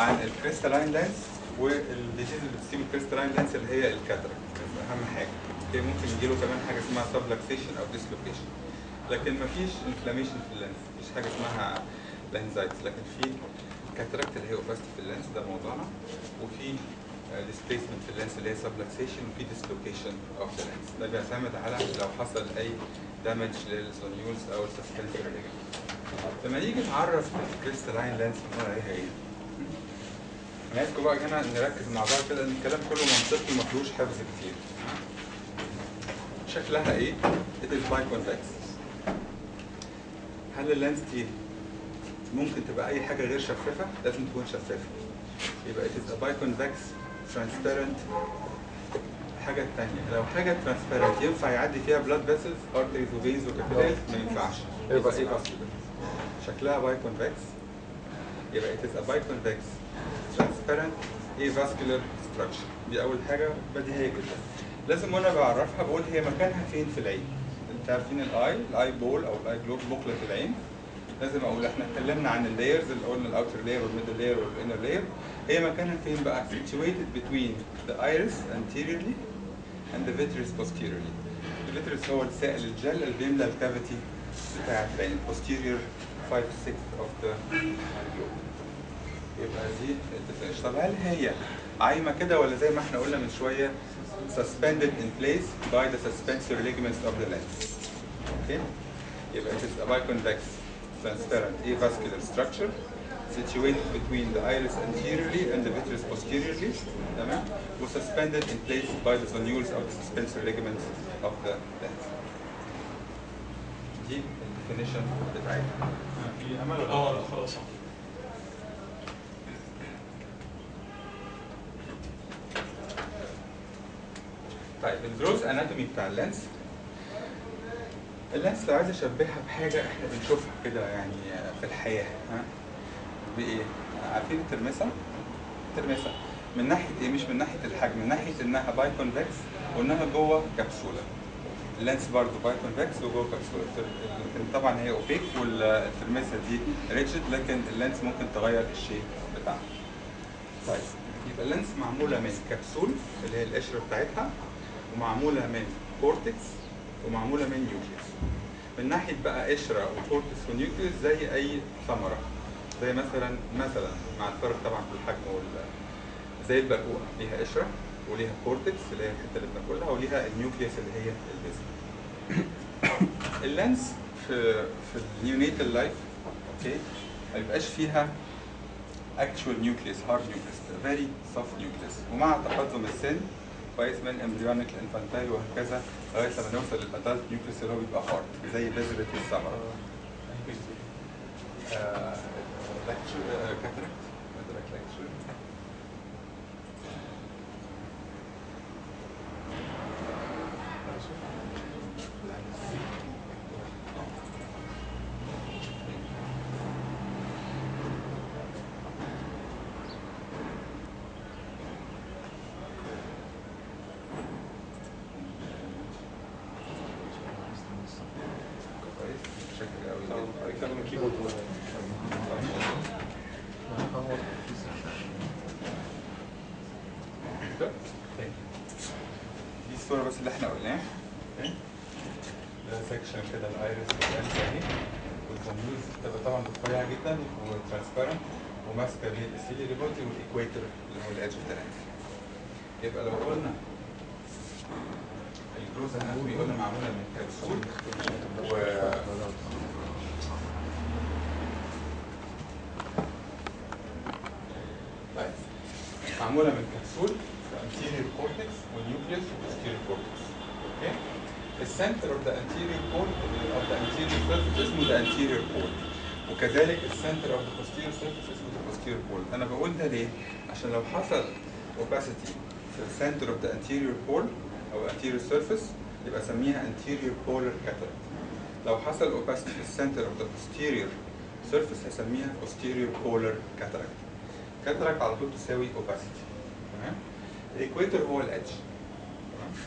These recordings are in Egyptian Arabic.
عن الكريستالين لينس والديزيز اللي بتصيب الكريستالين لينس اللي هي الكاتراكت اهم حاجه اوكي ممكن يجيله كمان حاجه اسمها سبلكسيشن او ديسلوكيشن لكن مفيش انفلاميشن في اللينس مفيش حاجه اسمها لينزايتس لكن في كاتراكت اللي هي اوباستي في اللينس ده موضوعنا وفي ديسبيسمنت في اللينس اللي هي سبلكسيشن وفي ديسلوكيشن اوف ذا لينس ده بيعتمد على لو حصل اي دامج للزونيولز او السسبنسور لما نيجي نعرف الكريستالين لينس بنقول عليها ايه؟ انا عايزكم بقى هنا نركز مع بعض كده ان الكلام كله منطقي ما فيهوش حفظ كتير شكلها ايه؟ It is biconvex هل اللينس دي ممكن تبقى اي حاجه غير شفافه؟ لازم تكون شفافه يبقى it is a biconvex transparent الحاجة التانية لو حاجة transparent ينفع يعدي فيها blood vessels arteries وveins وكابيلاريز ما ينفعش يبقى ايه vascular شكلها biconvex يبقى it is a biconvex transparent avascular structure دي أول حاجة بديهية جدا لازم وأنا بعرفها بقول هي مكانها فين في العين انت عارفين الاي الاي بول او الاي جلوب بوكلة العين لازم اقول احنا اتكلمنا عن اللايرز اللي قلنا الاوتر لاير والميدل لاير والانر لاير هي مكانها فين بقى situated between the iris anteriorly and the vitreous posteriorly the vitreous هو السائل الجل اللي بيملى الكافيتي بتاعت العين posterior 5 6 of the eye globe يبقى دي الديفينيشن طب هل هي عايمه كده ولا زي ما احنا قلنا من شويه suspended in place by the suspensory ligaments of the lens اوكي يبقى it is a biconvex transparent avascular structure situated between the iris anteriorly and the vitreous posteriorly تمام و suspended in place by the zonules of the suspensory ligaments of the lens دي الديفينيشن بتاعتها في امل ولا اه لا خلاص طيب الجروس اناتومي بتاع اللينس اللينس لو عايز اشبهها بحاجه احنا بنشوفها كده يعني في الحياه ها بايه؟ عارفين الترمسه؟ الترمسه من ناحيه ايه؟ مش من ناحيه الحجم من ناحيه انها باي كونفكس وانها جوه كبسوله اللينس برضه باي كونفكس وجوه كبسوله لكن طبعا هي اوبيك والترمسه دي ريجيد لكن اللينس ممكن تغير الشيب بتاعها طيب يبقى اللينس معموله من كبسول اللي هي القشره بتاعتها ومعموله من كورتكس ومعموله من نيوكليوس من ناحيه بقى قشره وكورتكس ونيوكليوس زي اي ثمره زي مثلا مثلا مع الفرق طبعا في الحجم وال زي البقوقه ليها قشره وليها كورتكس اللي هي الحته اللي بناكلها وليها النيوكليوس اللي هي الجسم اللينس في في النيونيتال لايف اوكي ما بيبقاش فيها actual nucleus hard nucleus very soft nucleus ومع تقدم السن كويس من امبريونيك لانفانتايل وهكذا لغايه لما نوصل للادلت نيوكليس اللي هو بيبقى هارد زي بذره الثمره. كاتراكت كويس شكل قوي هيتكلم الكيبورد دي الصورة بس اللي احنا قلناه اوكي ده سكشن كده الايرس والانس اهي والفاميوز بتبقى طبعا رفيعة جدا وترانسبيرنت وماسكة بين السيلي بودي والايكويتر اللي هو الادج بتاعها يبقى لو قلنا الجروز اناتومي قلنا معمولة من كبسول و طيب معمولة من كبسول anterior cortex والنيوكليوس والposterior cortex اوكي السنتر of the anterior pole of the anterior surface اسمه the anterior pole وكذلك السنتر of the posterior surface اسمه the posterior pole انا بقول ده ليه؟ عشان لو حصل opacity في السنتر of the anterior pole او anterior surface يبقى اسميها anterior polar cataract لو حصل opacity في السنتر of the posterior surface هسميها posterior polar cataract cataract على طول تساوي opacity تمام الايكويتر هو الادج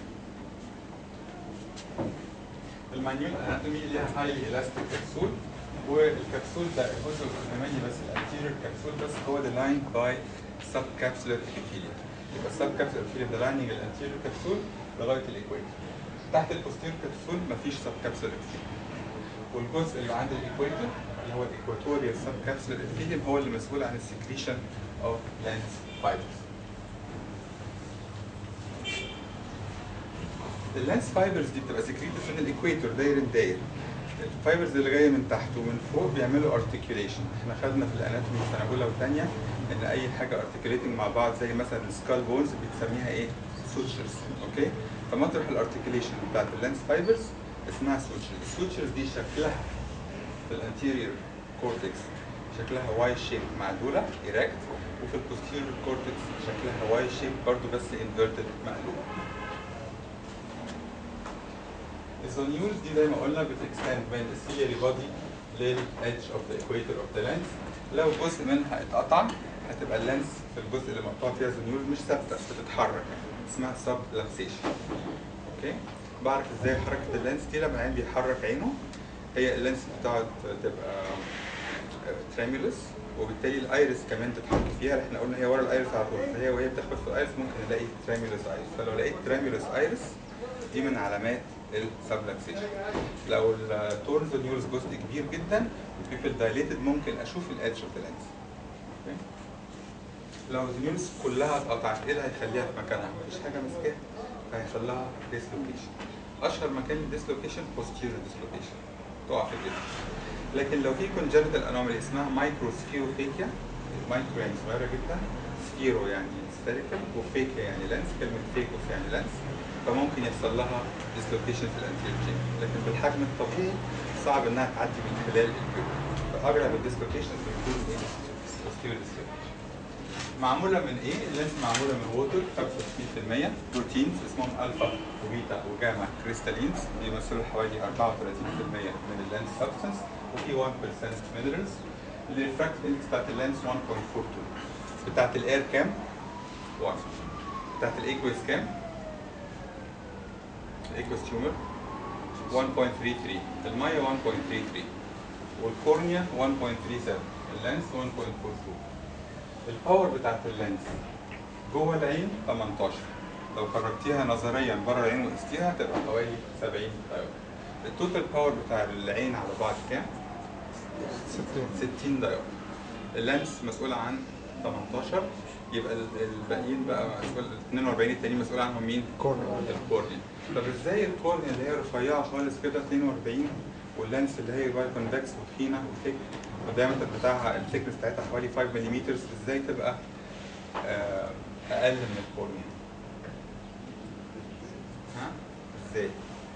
المانيول اناتومي ليها هاي الاستيك كبسول والكبسول ده الجزء الامامي بس الانتيريور كبسول بس هو ديلايند باي سب كابسولار epithelium يبقى السب كابسولار epithelium ديلايننج الانتيريور كبسول لغايه الايكويتور تحت البوستيريور كبسول مفيش سب كابسولار epithelium والجزء اللي عند الايكويتور اللي هو الايكواتوريال سب كابسولار epithelium هو اللي مسؤول عن السكريشن اوف لانس فايبرز اللانس فايبرز دي بتبقى سكريتد من الايكويتور داير داير الفايبرز اللي جايه من تحت ومن فوق بيعملوا ارتكيوليشن احنا خدنا في الاناتومي سنه اولى وثانيه ان اي حاجه ارتكيوليتنج مع بعض زي مثلا السكال بونز بتسميها ايه سوتشرز اوكي فمطرح الارتكيوليشن بتاعت اللانس فايبرز اسمها سوتشرز السوتشرز دي شكلها في الانتيريور كورتكس شكلها واي شيب معدوله ايركت وفي البوستيريور كورتكس شكلها واي شيب برضو بس انفيرتد مقلوب الزونيولز دي زي ما قلنا بتكستند بين السيلياري بودي للإدج اوف ذا equator اوف ذا لانس لو جزء منها اتقطع هتبقى اللانس في الجزء اللي مقطوع فيها زونيول مش ثابته بتتحرك اسمها سب لانسيشن اوكي بعرف ازاي حركه اللانس دي لما العين بيحرك عينه هي اللانس بتقعد تبقى تريمولس وبالتالي الايرس كمان تتحرك فيها احنا قلنا هي ورا الايرس على طول فهي وهي بتخبط في الايرس ممكن نلاقي تريمولس ايرس فلو لقيت تريمولس ايرس دي من علامات السبلكسيشن لو التورنز نيورز جزء كبير جدا وبيبل دايليتد ممكن اشوف الادج اوف ذا لينس لو النيورز كلها اتقطعت ايه اللي هيخليها في مكانها؟ مفيش حاجه ماسكاها فهيحصل لها ديسلوكيشن اشهر مكان للديسلوكيشن بوستيريور ديسلوكيشن تقع في الجسم لكن لو في كونجنتال انومالي اسمها مايكرو سفيروفيكيا مايكرو يعني صغيره جدا سفيرو يعني سفيريكال وفيكيا يعني لانس كلمه فيكوس يعني لانس فممكن يحصل لها ديسلوكيشن في الانتيريور تشين لكن بالحجم الطبيعي صعب انها تعدي من خلال الكيوب فاغلب الديسلوكيشنز بتكون ايه؟ posterior dislocation معموله من ايه؟ اللينس معموله من ووتر 65% بروتينز اسمهم الفا وبيتا وجاما كريستالينز بيمثلوا حوالي 34% من اللينس سبستنس وفي 1% مينرالز الريفراكت اندكس بتاعت اللينس 1.42 بتاعت الاير كام؟ 1 بتاعت الايكويس كام؟ الايكويس تيومر 1.33 الميه 1.33 والكورنيا 1.37 اللينس 1.42 الباور بتاعت اللينس جوه العين 18 لو خرجتيها نظريا بره العين وقستيها هتبقى حوالي 70 دايود التوتال باور بتاع العين على بعض كام؟ 60 دايود اللينس مسؤول عن 18 يبقى ال- الباقيين بقى مسؤول 42 التانيين مسؤول عنهم مين؟ كورنيا. الكورنيا طب ازاي الكورنيا اللي هي رفيعه خالص كده 42 واللانس اللي هي باي كونفكس وتخينه وثيك والدايمتر بتاعها الثيكنس بتاعتها حوالي 5 ملم ازاي تبقى آه، اقل من الكورنيا؟ ها؟ ازاي؟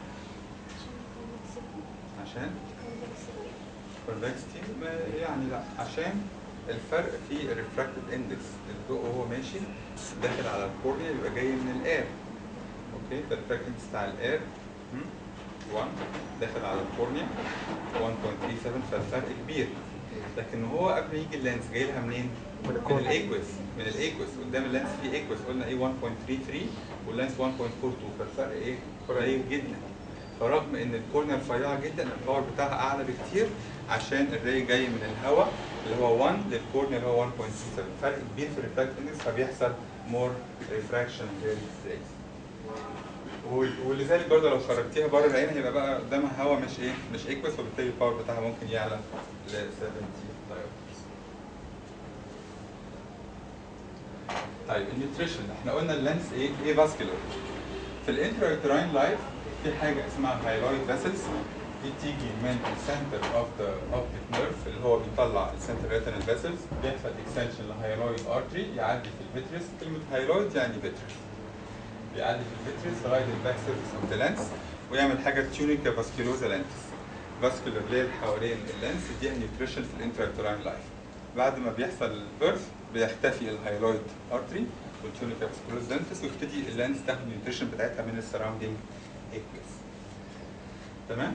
عشان كونفكستي يعني لا عشان الفرق في الريفراكتد اندكس الضوء وهو ماشي داخل على الكورنيا يبقى جاي من الاير اوكي فالريفراكتد اندكس بتاع الاير 1 داخل على الكورنيا 1.37 فالفرق كبير لكن هو قبل ما يجي اللينس جاي لها منين؟ من من الكورنيا. الايكوس من الايكوس قدام اللينس في ايكوس قلنا ايه 1.33 واللينس 1.42 فالفرق ايه؟ قريب جدا فرغم ان الكورنيا رفيعه جدا الباور بتاعها اعلى بكتير عشان الري جاي من الهواء اللي هو 1 للكورنيا اللي هو 1.27 فرق كبير في الريفراكت اندكس فبيحصل مور ريفراكشن للريز وال- ولذلك برضه لو خرجتيها بره العين هيبقى بقى قدامها هواء مش ايه مش ايكوس وبالتالي الباور بتاعها ممكن يعلى ل 70 دايوبترز طيب النيوتريشن احنا قلنا اللينس ايه ايه فاسكولار في الانترايتراين لايف في حاجه اسمها هايلويد فيسلز دي بتيجي من السنتر اوف ذا اوبتيك نيرف اللي هو بيطلع السنتر ريتينال فيسلز بيحصل اكستنشن لهايلويد ارتري يعدي في الفيتريس كلمه هايلويد يعني فيتريس بيعدي في الفيتريس لغايه الباك سيرفيس اوف ذا لينس ويعمل حاجه تيونيكا فاسكيلوزا لينس فاسكولار لير حوالين اللينس دي نيوتريشن في الانترايتراين لايف بعد ما بيحصل البيرث بيختفي الهايلويد ارتري والتونيكا فاسكولوز لينس ويبتدي اللينس تاخد النيوتريشن بتاعتها من السراوندينج ايكويس تمام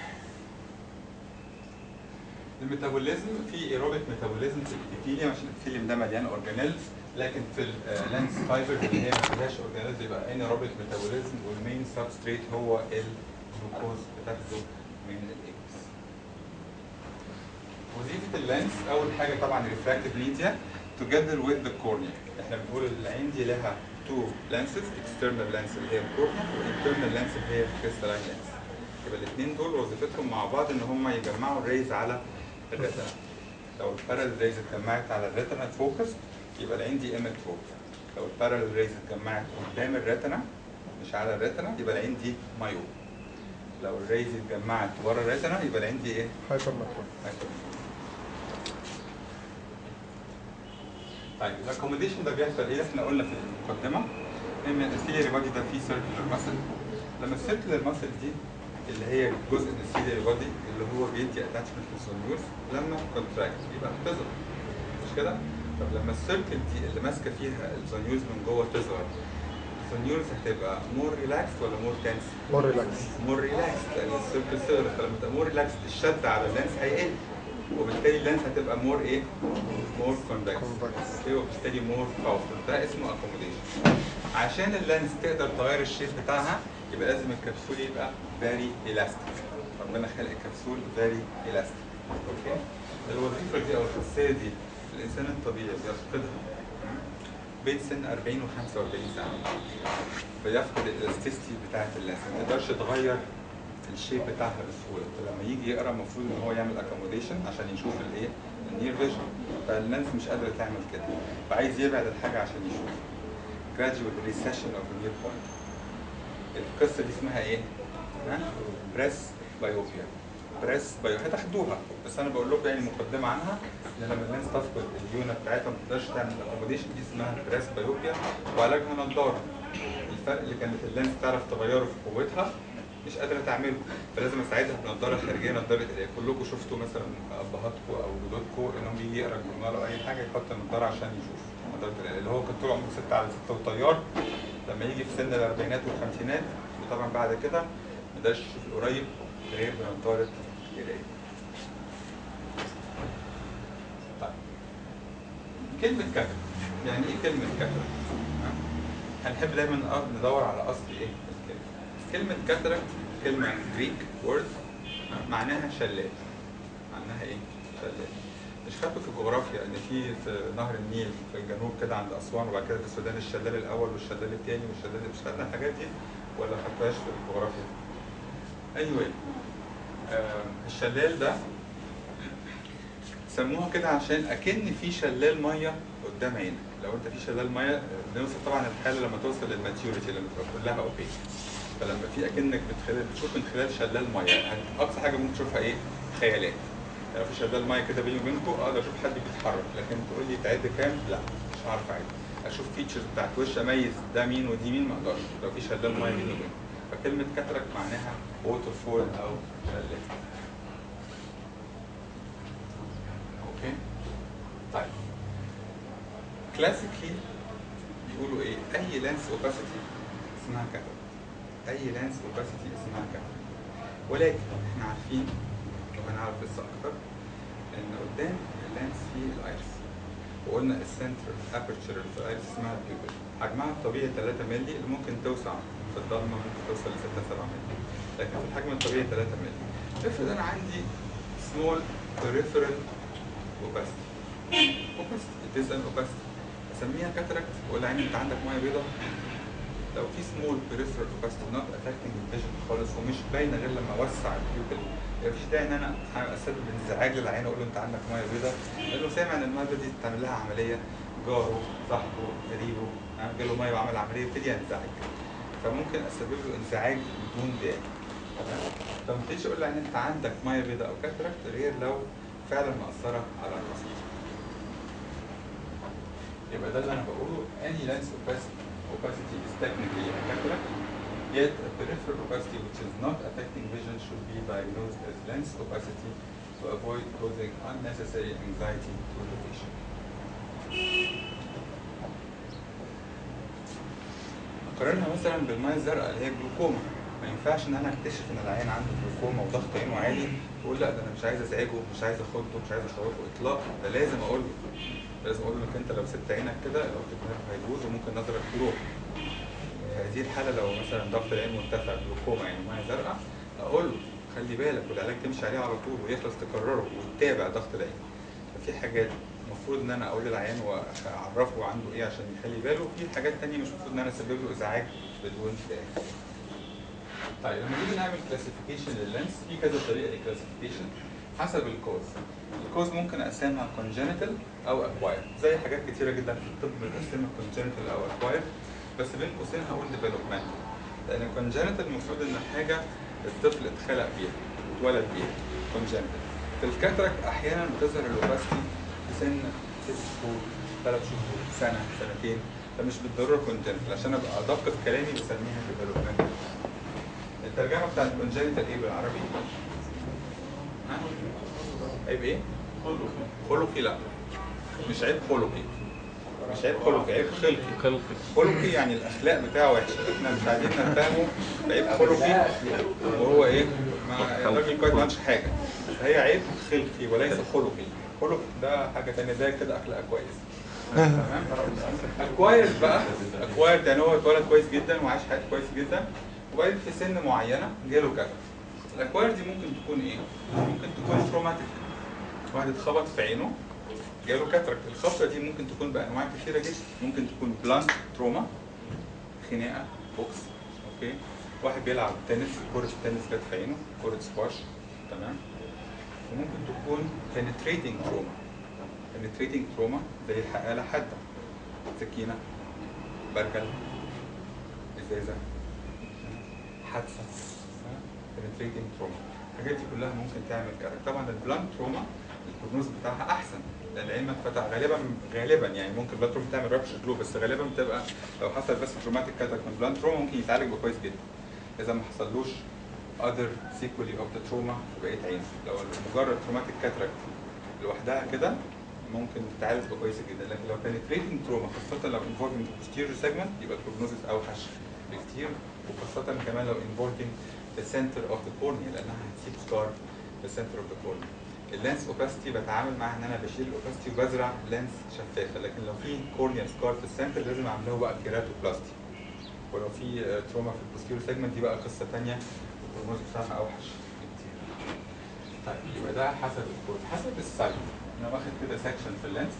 الميتابوليزم في ايروبيك ميتابوليزم في الابيثيليوم عشان الابيثيليوم ده مليان اورجانيلز لكن في اللانس فايبر اللي هي ما فيهاش اورجانيلز يبقى انيروبيك ميتابوليزم والمين سبستريت هو الجلوكوز بتاخده من الاكس وظيفه اللينس اول حاجه طبعا ريفراكتيف ميديا together with the cornea احنا بنقول العين دي لها two lenses external lens اللي هي الكورنيا والinternal lens اللي هي crystalline lens يبقى الاثنين دول وظيفتهم مع بعض ان هم يجمعوا الريز على الريتنا لو البارل ريز اتجمعت على الريتنا فوكس يبقى العين دي ايمت فوكس لو البارل ريز اتجمعت قدام الريتنا مش على الريتنا يبقى العين دي مايوب لو الريز اتجمعت ورا الريتنا يبقى العين دي ايه؟ هايبر ماكرو طيب الاكوموديشن ده بيحصل ايه؟ احنا قلنا في المقدمه ان السيلياري بودي ده فيه سيركلر ماسل لما السيركلر ماسل دي اللي هي جزء من السيلياري بودي اللي هو بيدي اتاتشمنت للسونيورز لما كونتراكت يبقى بتظهر مش كده؟ طب لما السيركل دي اللي ماسكه فيها السونيورز من جوه تظهر السونيورز هتبقى مور ريلاكس ولا مور تنس؟ مور ريلاكس مور ريلاكس لان السيركل صغرت فلما تبقى مور ريلاكس الشد على اللينس هيقل وبالتالي اللينس هتبقى مور ايه؟ مور كونفكس Convex. اوكي وبالتالي مور باورفul ده اسمه اكوموديشن عشان اللينس تقدر تغير الشيب بتاعها يبقى لازم الكبسول يبقى فيري elastic ربنا خلق الكبسول فيري elastic اوكي الوظيفه دي او الخاصيه دي الانسان الطبيعي بيفقدها بين سن 40 و 45 سنه بيفقد الالاستيستي بتاعت اللينس ما تقدرش تغير الشيب بتاعها بسهوله فلما يجي يقرا المفروض ان هو يعمل اكوموديشن عشان يشوف الايه النير فيجن فاللينس مش قادره تعمل كده فعايز يبعد الحاجه عشان يشوف gradual recession of the near point القصه دي اسمها ايه؟ ها؟ بريس بايوبيا بريس بايو هتاخدوها بس انا بقول لكم يعني مقدمه عنها ان لما الناس تفقد اليونت بتاعتها ما تقدرش تعمل اكوموديشن دي اسمها بريس بايوبيا وعلاجها نضاره الفرق اللي كانت اللينس تعرف تغيره في قوتها مش قادره تعمله فلازم اساعدها بنضاره خارجيه نضاره ايديه كلكم شفتوا مثلا ابهاتكم او جدودكم انهم بيجي يقرا الجورنال او اي حاجه يحط النضاره عشان يشوف نضاره الايديه اللي هو كان طول عمره ستة على ستة وطيار لما يجي في سن الاربعينات والخمسينات وطبعا بعد كده ما يقدرش يشوف القريب غير بنضاره ايديه طيب كلمة كاتب يعني ايه كلمة كاتب؟ هنحب دايما نق- ندور على اصل ايه الكلمة كلمة كاتراكت كلمة جريك وورد معناها شلال معناها ايه؟ شلال مش خدتوا في الجغرافيا ان في في نهر النيل في الجنوب كده عند اسوان وبعد كده في السودان الشلال الاول والشلال الثاني والشلال مش خدنا الحاجات دي ولا خدتوهاش في الجغرافيا؟ anyway آه الشلال ده سموها كده عشان اكن في شلال ميه قدام عينك لو انت في شلال ميه بنوصف طبعا الحاله لما توصل للماتيوريتي لما تبقى كلها اوبيك فلما في اكنك بتخلال بتشوف من خلال شلال ميه هت- اقصى حاجه ممكن تشوفها ايه؟ خيالات لو في شلال ميه كده بيني وبينكم اقدر اشوف حد بيتحرك لكن تقول لي تعد كام؟ لا مش هعرف اعد اشوف فيتشرز بتاعت وش اميز ده مين ودي مين ما اقدرش لو في شلال ميه بيني وبينكم فكلمه كاتراك معناها ووتر فول او شلال اوكي طيب كلاسيكلي بيقولوا ايه اي لانس اوباسيتي اسمها كاتراك اي لانس اوباسيتي اسمها كاتراك ولكن احنا عارفين وهنعرف لسه اكتر ان قدام اللانس فيه الايرس وقلنا السنتر ابرتشر في الايرس اسمها البيبل حجمها الطبيعي 3 مللي اللي ممكن توسع في الضلمه ممكن توصل ل 6 7 مللي لكن في الحجم الطبيعي 3 مللي افرض انا عندي small peripheral opacity opacity it is an opacity اسميها كاتراكت واقول لعيني انت عندك ميه بيضاء لو في سمول بريفرال اوباستي نوت افكتنج الفيجن خالص ومش باينه غير لما اوسع البيوبل يبقى مفيش داعي ان انا اسبب انزعاج للعين اقول له انت عندك ميه بيضاء لانه سامع ان الميه دي تعمل لها عمليه جاره صاحبه قريبه ها، جاله ميه وعمل عمليه يبتدي ينزعج فممكن اسبب له انزعاج بدون داعي تمام؟ فما تبتديش اقول للعين انت عندك ميه بيضاء او كاتراكت غير لو فعلا مأثره على البصر يبقى ده اللي انا بقوله any lens opacity opacity is technically a cataract yet a peripheral opacity which is not affecting vision should be diagnosed as lens opacity to avoid causing unnecessary anxiety to the patient. نقارنها مثلا بالميه الزرقاء اللي هي الجلوكوما ما ينفعش ان انا اكتشف ان العيان عنده جلوكوما وضغط عينه عالي واقول لا ده انا مش عايز ازعجه مش عايز اخده مش عايز اخوفه اطلاقا ده لازم اقول له لازم اقول له انك انت لو سبت عينك كده الاوبتيك نيرف هيبوظ وممكن نظرك يروح في هذه الحاله لو مثلا ضغط العين مرتفع جلوكوما يعني ميه زرقاء اقول له خلي بالك والعلاج تمشي عليه على طول ويخلص تكرره وتتابع ضغط العين ففي حاجات المفروض ان انا اقول للعيان واعرفه عنده ايه عشان يخلي باله وفي حاجات تانية مش المفروض ان انا اسبب له ازعاج بدون داعي طيب لما نيجي نعمل كلاسيفيكيشن لللينس في كذا طريقه للكلاسيفيكيشن حسب الكوز الكوز ممكن اقسمها كونجنتال او اكواير زي حاجات كتيره جدا في الطب بنقسمها كونجنتال او اكواير بس بين قوسين هقول ديفلوبمنت لان الكونجنتال المفروض ان حاجه الطفل اتخلق بيها اتولد بيها كونجنتال في الكاتراكت احيانا بتظهر الاوباستي في سن ست شهور ثلاث شهور سنه سنتين فمش بالضروره كونجنتال عشان ابقى ادق في كلامي بسميها ديفلوبمنت الترجمه بتاعت كونجنتال ايه بالعربي؟ ها؟ عيب ايه؟ خلقي لا مش عيب خلقي مش عيب خلقي عيب خلقي خلقي خلقي يعني الاخلاق بتاعه وحشه احنا مش عايزين نتهمه بعيب خلقي وهو ايه ما الراجل كويس ما عملش حاجه فهي عيب خلقي وليس خلقي خلق ده حاجه ثانيه ده كده اخلاق كويس تمام اكوايرد بقى اكوايرد يعني هو اتولد كويس جدا وعاش حياته كويس جدا وبعدين في سن معينه جاله كذا الاكوايرد دي ممكن تكون ايه؟ ممكن تكون تروماتيك واحد اتخبط في عينه جاله كاتراكت الخبطه دي ممكن تكون بانواع كثيره جدا ممكن تكون بلانت تروما خناقه بوكس اوكي واحد بيلعب تنس كره تنس جت في عينه كره سكواش تمام وممكن تكون penetrating تروما penetrating تروما زي الحقاله حاده سكينه برجل ازازه حادثه penetrating تروما الحاجات دي كلها ممكن تعمل كارك طبعا البلانت تروما البروجنوز بتاعها احسن لان العين ما اتفتح غالبا غالبا يعني ممكن بلانت تروما تعمل رابش جلو بس غالبا بتبقى لو حصل بس تروماتيك كاتاك من بلانت تروما ممكن يتعالج بقى كويس جدا اذا ما حصلوش other sequelae of the trauma في بقيه عينه لو مجرد تروماتيك كاتراكت لوحدها كده ممكن تتعالج بقى كويس جدا لكن لو penetrating trauma خاصه لو involving the posterior segment يبقى البروجنوزيس اوحش بكتير وخاصه كمان لو involving the center of the cornea لانها هتسيب سكار في السنتر اوف ذا كورنيا اللانس اوباستي بتعامل معاها ان انا بشيل الاوباستي وبزرع لانس شفافه لكن لو في كورنيا سكار في السنتر لازم اعمل له بقى كيراتوبلاستي ولو في آه، تروما في البوستيريور سيجمنت دي بقى قصه ثانيه البروجنوز بتاعها اوحش بكتير طيب يبقى ده حسب الكود حسب السايز انا واخد كده سكشن في اللانس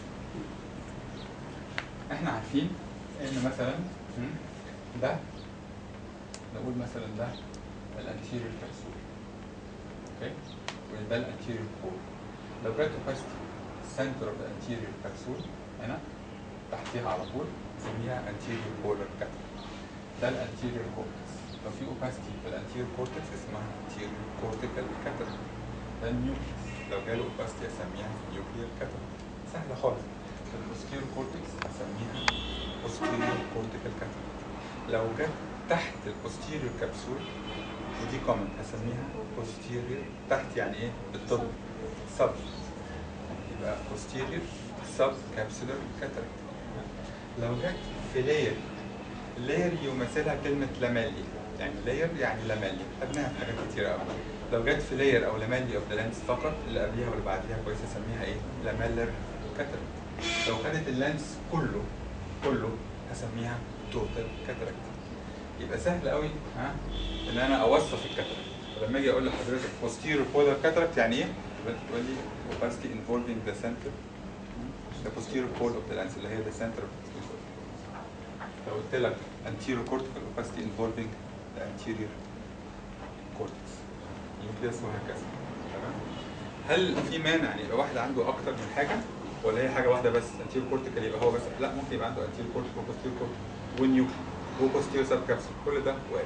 احنا عارفين ان مثلا م، ده نقول مثلا ده الانتيريور كبسول اوكي وده الانتيريور كور لو جت اوباستي سنتر اوف الانتيريور كبسول هنا تحتيها على طول نسميها انتيريور بولر كاتر ده الانتيريور كورتكس لو في اوباستي في الانتيريور كورتكس اسمها انتيريور كورتيكال كاتر ده النيوكليس لو جاله اوباستي اسميها نيوكليير كاتر سهله خالص في البوستيريور كورتكس اسميها بوستيريور كورتيكال كاتر لو جت تحت البوستيريور كبسول ودي كومن هسميها posterior تحت يعني ايه بالطب sub يبقى posterior sub capsular cataract لو جت في layer layer يمثلها كلمة لامالي يعني layer يعني لامالي خدناها في حاجات كتير قوي لو جت في layer او لامالي اوف ذا لينس فقط اللي قبليها واللي بعديها كويس اسميها ايه لامالر cataract لو خدت اللينس كله كله هسميها total cataract يبقى سهل قوي ها ان انا اوصف الكاتراكت ولما اجي اقول لحضرتك posterior polar cataract يعني ايه؟ يبقى انت تقول لي opacity involving the center the posterior pole of the lens اللي هي the center of the posterior لو قلت لك anterior cortical opacity involving the anterior cortex nucleus وهكذا تمام هل في مانع ان يبقى واحد عنده اكتر من حاجه ولا هي حاجه واحده بس anterior cortical يبقى هو بس لا ممكن يبقى عنده anterior cortical posterior cortical والنيوكليus وبوستيريور سب كابسول كل ده وارد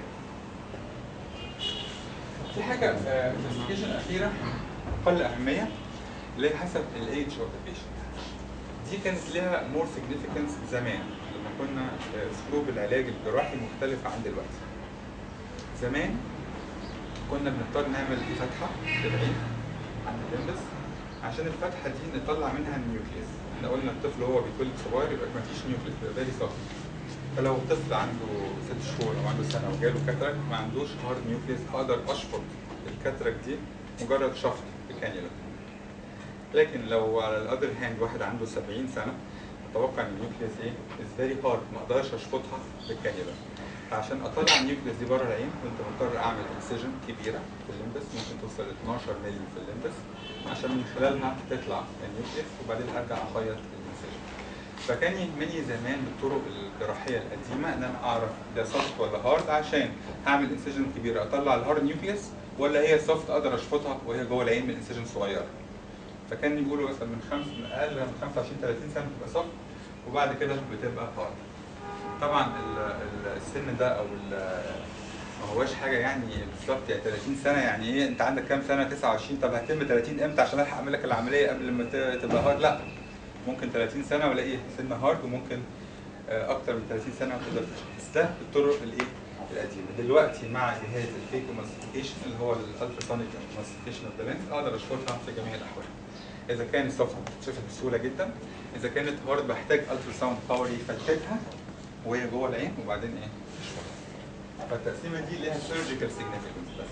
في حاجه كلاسيفيكيشن اخيره اقل اهميه اللي هي حسب الايدج اوف ذا بيشنت دي كانت لها مور سيجنيفيكانس زمان لما كنا آه، اسلوب العلاج الجراحي مختلف عن دلوقتي زمان كنا بنضطر نعمل فتحه في العين عند الليمبس عشان الفتحه دي نطلع منها النيوكليس احنا قلنا الطفل وهو بيتولد صغير يبقى مفيش نيوكليس بيبقى فيري سوفت فلو طفل عنده ست شهور او عنده سنه وجاله كاتراك ما عندوش هارد نيوكليس اقدر اشفط الكاتراك دي مجرد شفط بكانيولا لكن لو على الاذر هاند واحد عنده 70 سنه اتوقع ان النيوكليوس ايه از فيري هارد ما اقدرش اشفطها بالكانيولا فعشان اطلع النيوكليوس دي بره العين كنت مضطر اعمل انسجن كبيره في الليمبس ممكن توصل ل 12 مللي في الليمبس عشان من خلالها تطلع النيوكليوس وبعدين ارجع اخيط الانسجن فكان يهمني زمان بالطرق الجراحيه القديمه ان انا اعرف ده سوفت ولا هارد عشان هعمل انسجن كبيره اطلع الهارد نيوكليوس ولا هي سوفت اقدر اشفطها وهي جوه العين من انسجن صغيره فكان يقولوا مثلا من خمس من اقل من 25 30 سنه بتبقى سوفت وبعد كده بتبقى هارد طبعا ال- ال- السن ده او ال- ما هواش حاجه يعني بالظبط يعني 30 سنه يعني ايه انت عندك كام سنه 29 طب هتم 30 امتى عشان الحق اعمل لك العمليه قبل ما ت- تبقى هارد لا ممكن 30 سنه والاقي سن هارد وممكن آه، اكتر من 30 سنه وتقدر تشخص ده بالطرق الايه القديمه دلوقتي مع جهاز الفيك ماستيكيشن اللي هو الالتراسونيك ماستيكيشن اوف ذا لينس اقدر اشفطها في جميع الاحوال اذا كان الصفحه بتتشفط بسهوله جدا اذا كانت هارد بحتاج التراساوند باور يفتتها وهي جوه العين وبعدين ايه اشفطها فالتقسيمه دي ليها سيرجيكال سيجنيفيكانس بس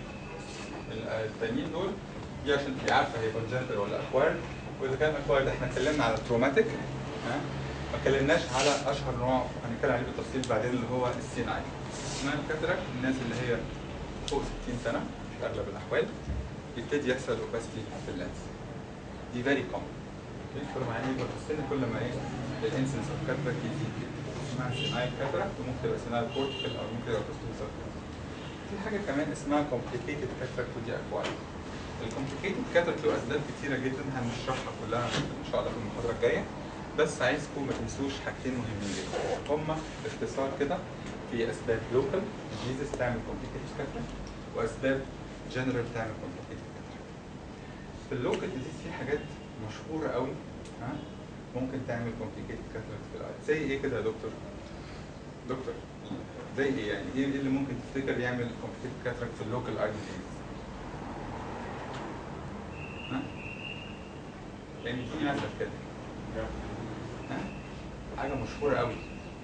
ال- التانيين دول دي عشان تبقي عارفه هي كونجنتال ولا اكوارد واذا كان اكوارد احنا اتكلمنا على التروماتيك ها ما اتكلمناش على اشهر نوع هنتكلم عليه بالتفصيل بعدين اللي هو السيناي السيناي كاتراكت الناس اللي هي فوق 60 سنه في اغلب الاحوال يبتدي يحصل اوباستي في اللينس دي فيري كومن كل ما يعني يكبر في السن كل ما ايه الانسنس اوف كاتراكت يزيد اسمها سيناي كاتراكت وممكن تبقى سيناي كورتيكال او ممكن تبقى كوستوسال في حاجه كمان اسمها complicated cataract ودي acquired الكومبليكيتد كاتراكت له اسباب كتيره جدا هنشرحها كلها ان شاء الله في المحاضره الجايه بس عايزكم ما تنسوش حاجتين مهمين جدا هما باختصار كده في اسباب لوكال ديزيز تعمل complicated cataract واسباب جنرال تعمل complicated cataract في اللوكال ديزيز في حاجات مشهوره قوي ها ممكن تعمل complicated cataract في الاي زي ايه كده يا دكتور دكتور زي ايه يعني ايه اللي ممكن تفتكر يعمل complicated cataract في اللوكال اي ديزيز ها يعني اديني مثل كده ها حاجه مشهوره قوي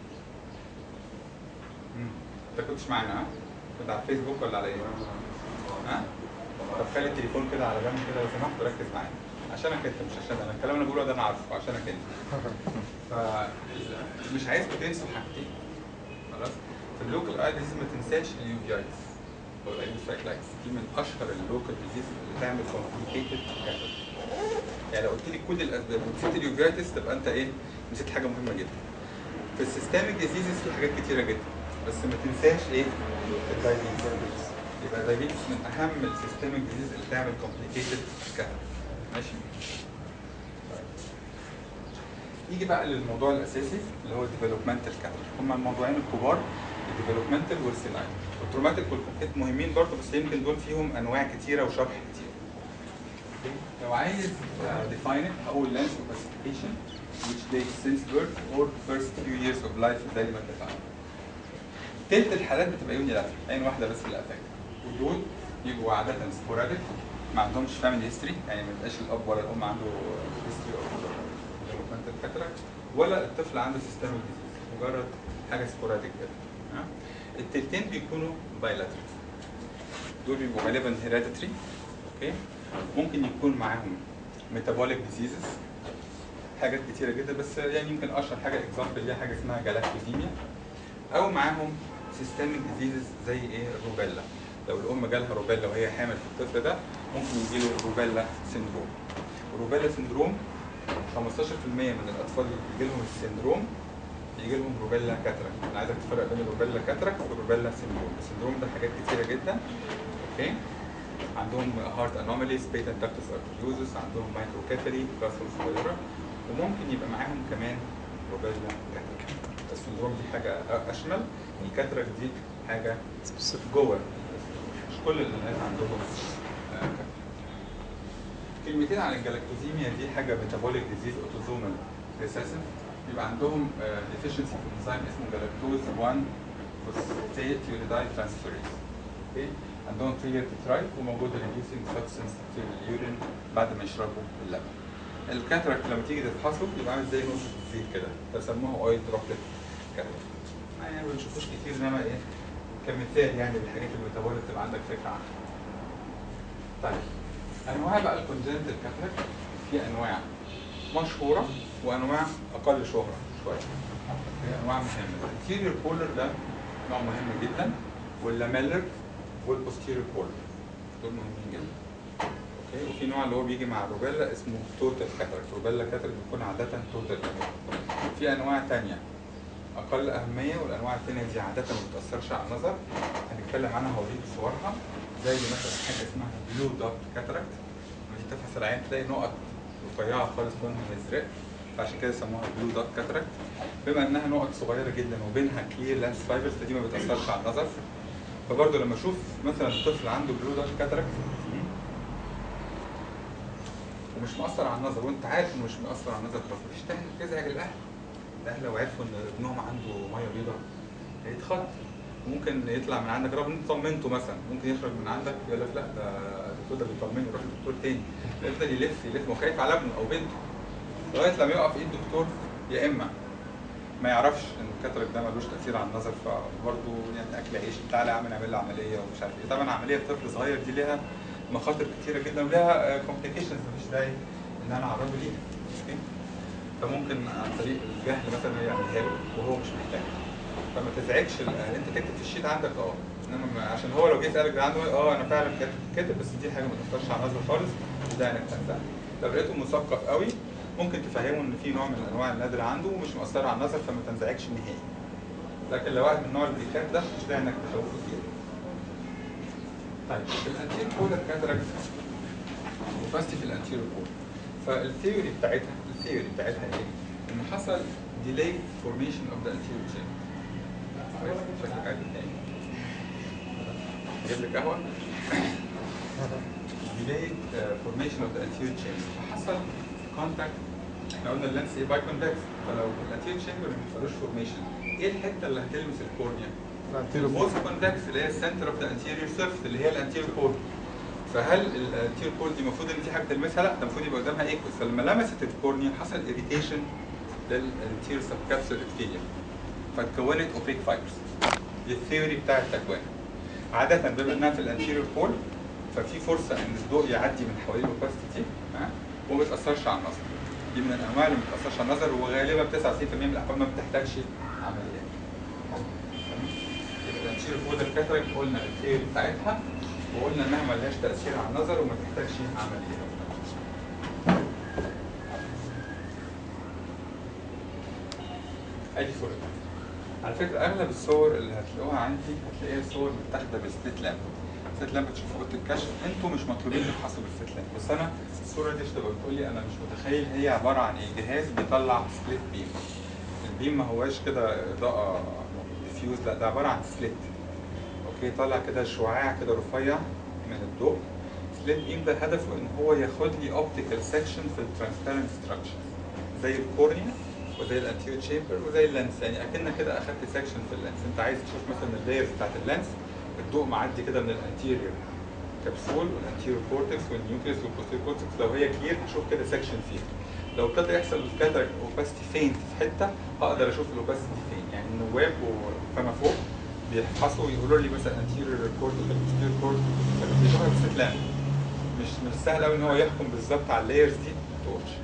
مم. انت كنتش معانا ها كنت على الفيسبوك ولا على ايه ها طب خلي التليفون كده على جنب كده لو سمحت وركز معايا عشانك انت مش عشان انا الكلام اللي بقوله ده انا عارفه عشانك انت ف مش عايزكم تنسوا حاجتين خلاص في اللوكال اي ديزيز ما تنساش اليوفيايتس او الايوسايكلايتس دي من اشهر اللوكال ديزيز اللي تعمل كومبليكيتد يعني لو قلت لي كل الاسباب ونسيت اليوفيايتس تبقى انت ايه نسيت حاجه مهمه جدا في السيستميك ديزيزز في حاجات كتيره جدا بس ما تنساش ايه الدايبيتس يبقى الدايبيتس من اهم السيستميك ديزيز اللي تعمل كومبليكيتد كاتراكت ماشي طيب. نيجي بقى للموضوع الاساسي اللي هو الديفلوبمنتال كاتراكت هما الموضوعين الكبار الديفلوبمنتال والسينايل والتروماتيك والكونكيت مهمين برضه بس يمكن دول فيهم انواع كتيره وشرح كتير لو عايز uh, define it هقول lens of classification which dates since birth or first few years of life زي ما اتفقنا. تلت الحالات بتبقى يونيلاترال عين واحده بس اللي افكت ودول يبقوا عاده سبوراديك ما عندهمش فاميلي هيستوري يعني ما يبقاش الاب ولا الام عنده هيستوري اوف ديفلوبمنتال كاتراكت ولا الطفل عنده سيستميك ديزيز مجرد حاجه سبوراديك كده ها؟ التلتين بيكونوا بايلاترال دول بيبقوا غالبا هيريديتري اوكي ممكن يكون معاهم ميتابوليك ديزيزز حاجات كتيره جدا بس يعني يمكن اشهر حاجه اكزامبل ليها حاجه اسمها جلاكتوزيميا او معاهم سيستميك ديزيزز زي ايه الروبيلا لو الام جالها روبيلا وهي حامل في الطفل ده ممكن يجي له روبيلا سيندروم الروبيلا سيندروم 15% من الاطفال اللي بيجي لهم السيندروم بيجي لهم روبيلا كاتراكت انا عايزك تفرق بين الروبيلا كاتراكت والروبيلا سيندروم السيندروم ده حاجات كتيره جدا اوكي عندهم هارت انوماليز بيتنت داكتس ارتريوزس عندهم مايكروكيفالي راسهم صغيره وممكن يبقى معاهم كمان روبيلا كاتراكت السندروم دي حاجه اشمل الكاتراكت دي حاجه جوه مش كل الناس عندهم آه، كاتراكت. كلمتين عن الجلاكتوزيميا دي حاجه ميتابوليك ديزيز اوتوزومال ريسيسيف بيبقى عندهم ديفيشنسي في انزيم اسمه جلاكتوز 1 فوسفاتيت يوريدايل ترانسفيريز اوكي عندهم فيلير ترايت وموجود ريديوسينج سبستنس في اليورين بعد ما يشربوا اللبن الكاتراكت لما تيجي تفحصه بيبقى عامل زي نقطه زيت كده فسموه اويل دروبلت كاتراكت يعني ما بنشوفوش كتير انما ايه كمثال يعني بالحاجات الميتابوليك تبقى عندك فكره عنها طيب انواع بقى الكونجنتال كاتراكت في انواع مشهوره وانواع اقل شهره شويه هي انواع مهمه الانتيريور بولر ده نوع مهم جدا واللاميلر والبوستيريور بولر دول مهمين جدا اوكي وفي نوع اللي هو بيجي مع الروبيلا اسمه توتال كاتراكت روبيلا كاتراكت بيكون عاده توتال في انواع تانية اقل اهميه والانواع التانية دي عاده ما بتاثرش على النظر هنتكلم عنها هوريك صورها زي مثلا حاجه اسمها بلو دوت كاتراكت لما تيجي تفحص العين تلاقي نقط رفيعه خالص لونها ازرق فعشان كده سموها بلو دوت كاتراكت بما انها نقط صغيره جدا وبينها كلير لانس فايبرز فدي ما بتاثرش على النظر فبرضه لما اشوف مثلا طفل عنده بلو دوت كاتراكت ومش مؤثر على النظر وانت عارف انه مش مؤثر على النظر خلاص مفيش تاني تزعج الاهل الاهل لو عرفوا ان ابنهم عنده ميه بيضاء هيتخض ممكن يطلع من عندك رغم ان انت طمنته مثلا ممكن يخرج من عندك يقول لك لا ده الدكتور ده بيطمني يروح لدكتور تاني يفضل يلف يلف وخايف على ابنه او بنته لغايه لما يقف ايد دكتور يا اما ما يعرفش ان الكاتراك ده ملوش تاثير على النظر فبرضه يعني اكل عيش تعالى يا عم نعمل له عمليه ومش عارف ايه طبعا عمليه طفل صغير دي ليها مخاطر كتيره جدا ولها كومبليكيشنز مفيش داعي ان انا اعرضه ليها أوكي؟ فممكن عن طريق الجهل مثلا يعملها له وهو مش محتاج فما تزعجش ال- انت تكتب في الشيت عندك اه انما ما- عشان هو لو جه يسالك ده عنده إيه؟ اه انا فعلا كاتب كاتب بس دي حاجه ما تاثرش على النظر خالص وده انك تنفع لو لقيته مثقف قوي ممكن تفهمه ان في نوع من الانواع النادره عنده ومش مؤثره على النظر فما تنزعجش نهائي لكن لو واحد من النوع اللي بيخاف ده مش داعي انك تخوفه كتير طيب الانتير بولر كاتراكت وباستي في الانتير بولر فالثيوري بتاعتها الثيوري بتاعتها ايه؟ ان حصل delayed formation of the anterior chain كويس شكلك عايز تاني اجيب لك قهوه delayed uh, formation of the anterior chain فحصل contact احنا قلنا اللينس ايه باي كونفكس فلو الانتيريور تشامبر ما بيحصلوش فورميشن ايه الحته اللي هتلمس الكورنيا؟ البوست كونفكس اللي هي السنتر اوف ذا انتيريور سيرفيس اللي هي الانتيريور كورد فهل الانتيريور كورد دي المفروض ان في حاجه تلمسها؟ لا ده المفروض يبقى قدامها ايكوس فلما لمست الكورنيا حصل اريتيشن للانتيريور سبكابسول ابثيليوم فتكونت اوبيك فايبرز دي الثيوري بتاع التكوين عادة بما انها في الانتيريور كول ففي فرصة ان الضوء يعدي من حوالين الاوباستي وما بتأثرش على النظر دي من الانواع اللي ما بتأثرش على النظر وغالبا 99% من الاحوال ما بتحتاجش عمليات يبقى الانتيريور كول الكاتراك قلنا الثيوري بتاعتها وقلنا انها ما لهاش تأثير على النظر وما تحتاجش عمليات ادي صورة على فكرة أغلب الصور اللي هتلاقوها عندي هتلاقيها صور متاخدة بسبيت لامب سبيت لامب تشوفوا أوضة الكشف أنتوا مش مطلوبين تفحصوا بالسبيت لامب بس أنا الصورة دي تبقى بتقول لي أنا مش متخيل هي عبارة عن إيه جهاز بيطلع سبليت بيم البيم ما هواش كده إضاءة ديفيوز لا ده عبارة عن سليت أوكي طلع كده شعاع كده رفيع من الضوء سليت بيم ده هدفه إن هو ياخد لي أوبتيكال سكشن في الترانسبيرنت ستراكشر زي الكورنيا وزي الانتيريور تشامبر وزي اللينس يعني اكنك كده اخدت سكشن في اللينس انت عايز تشوف مثلا اللايرز بتاعت اللينس الضوء معدي كده من الانتيريور كبسول والانتيريور كورتكس والنيوكليس والبوستيريور كورتكس لو هي كلير هشوف كده سكشن فيها لو ابتدى يحصل كاتراك اوباستي فين في حته هقدر اشوف الاوباستي فين يعني النواب وفما فوق بيفحصوا يقولوا لي مثلا انتيريور كورتكس والبوستيريور كورتكس بيشوفها بستلام مش مش سهل قوي ان هو يحكم بالظبط على اللايرز دي تورش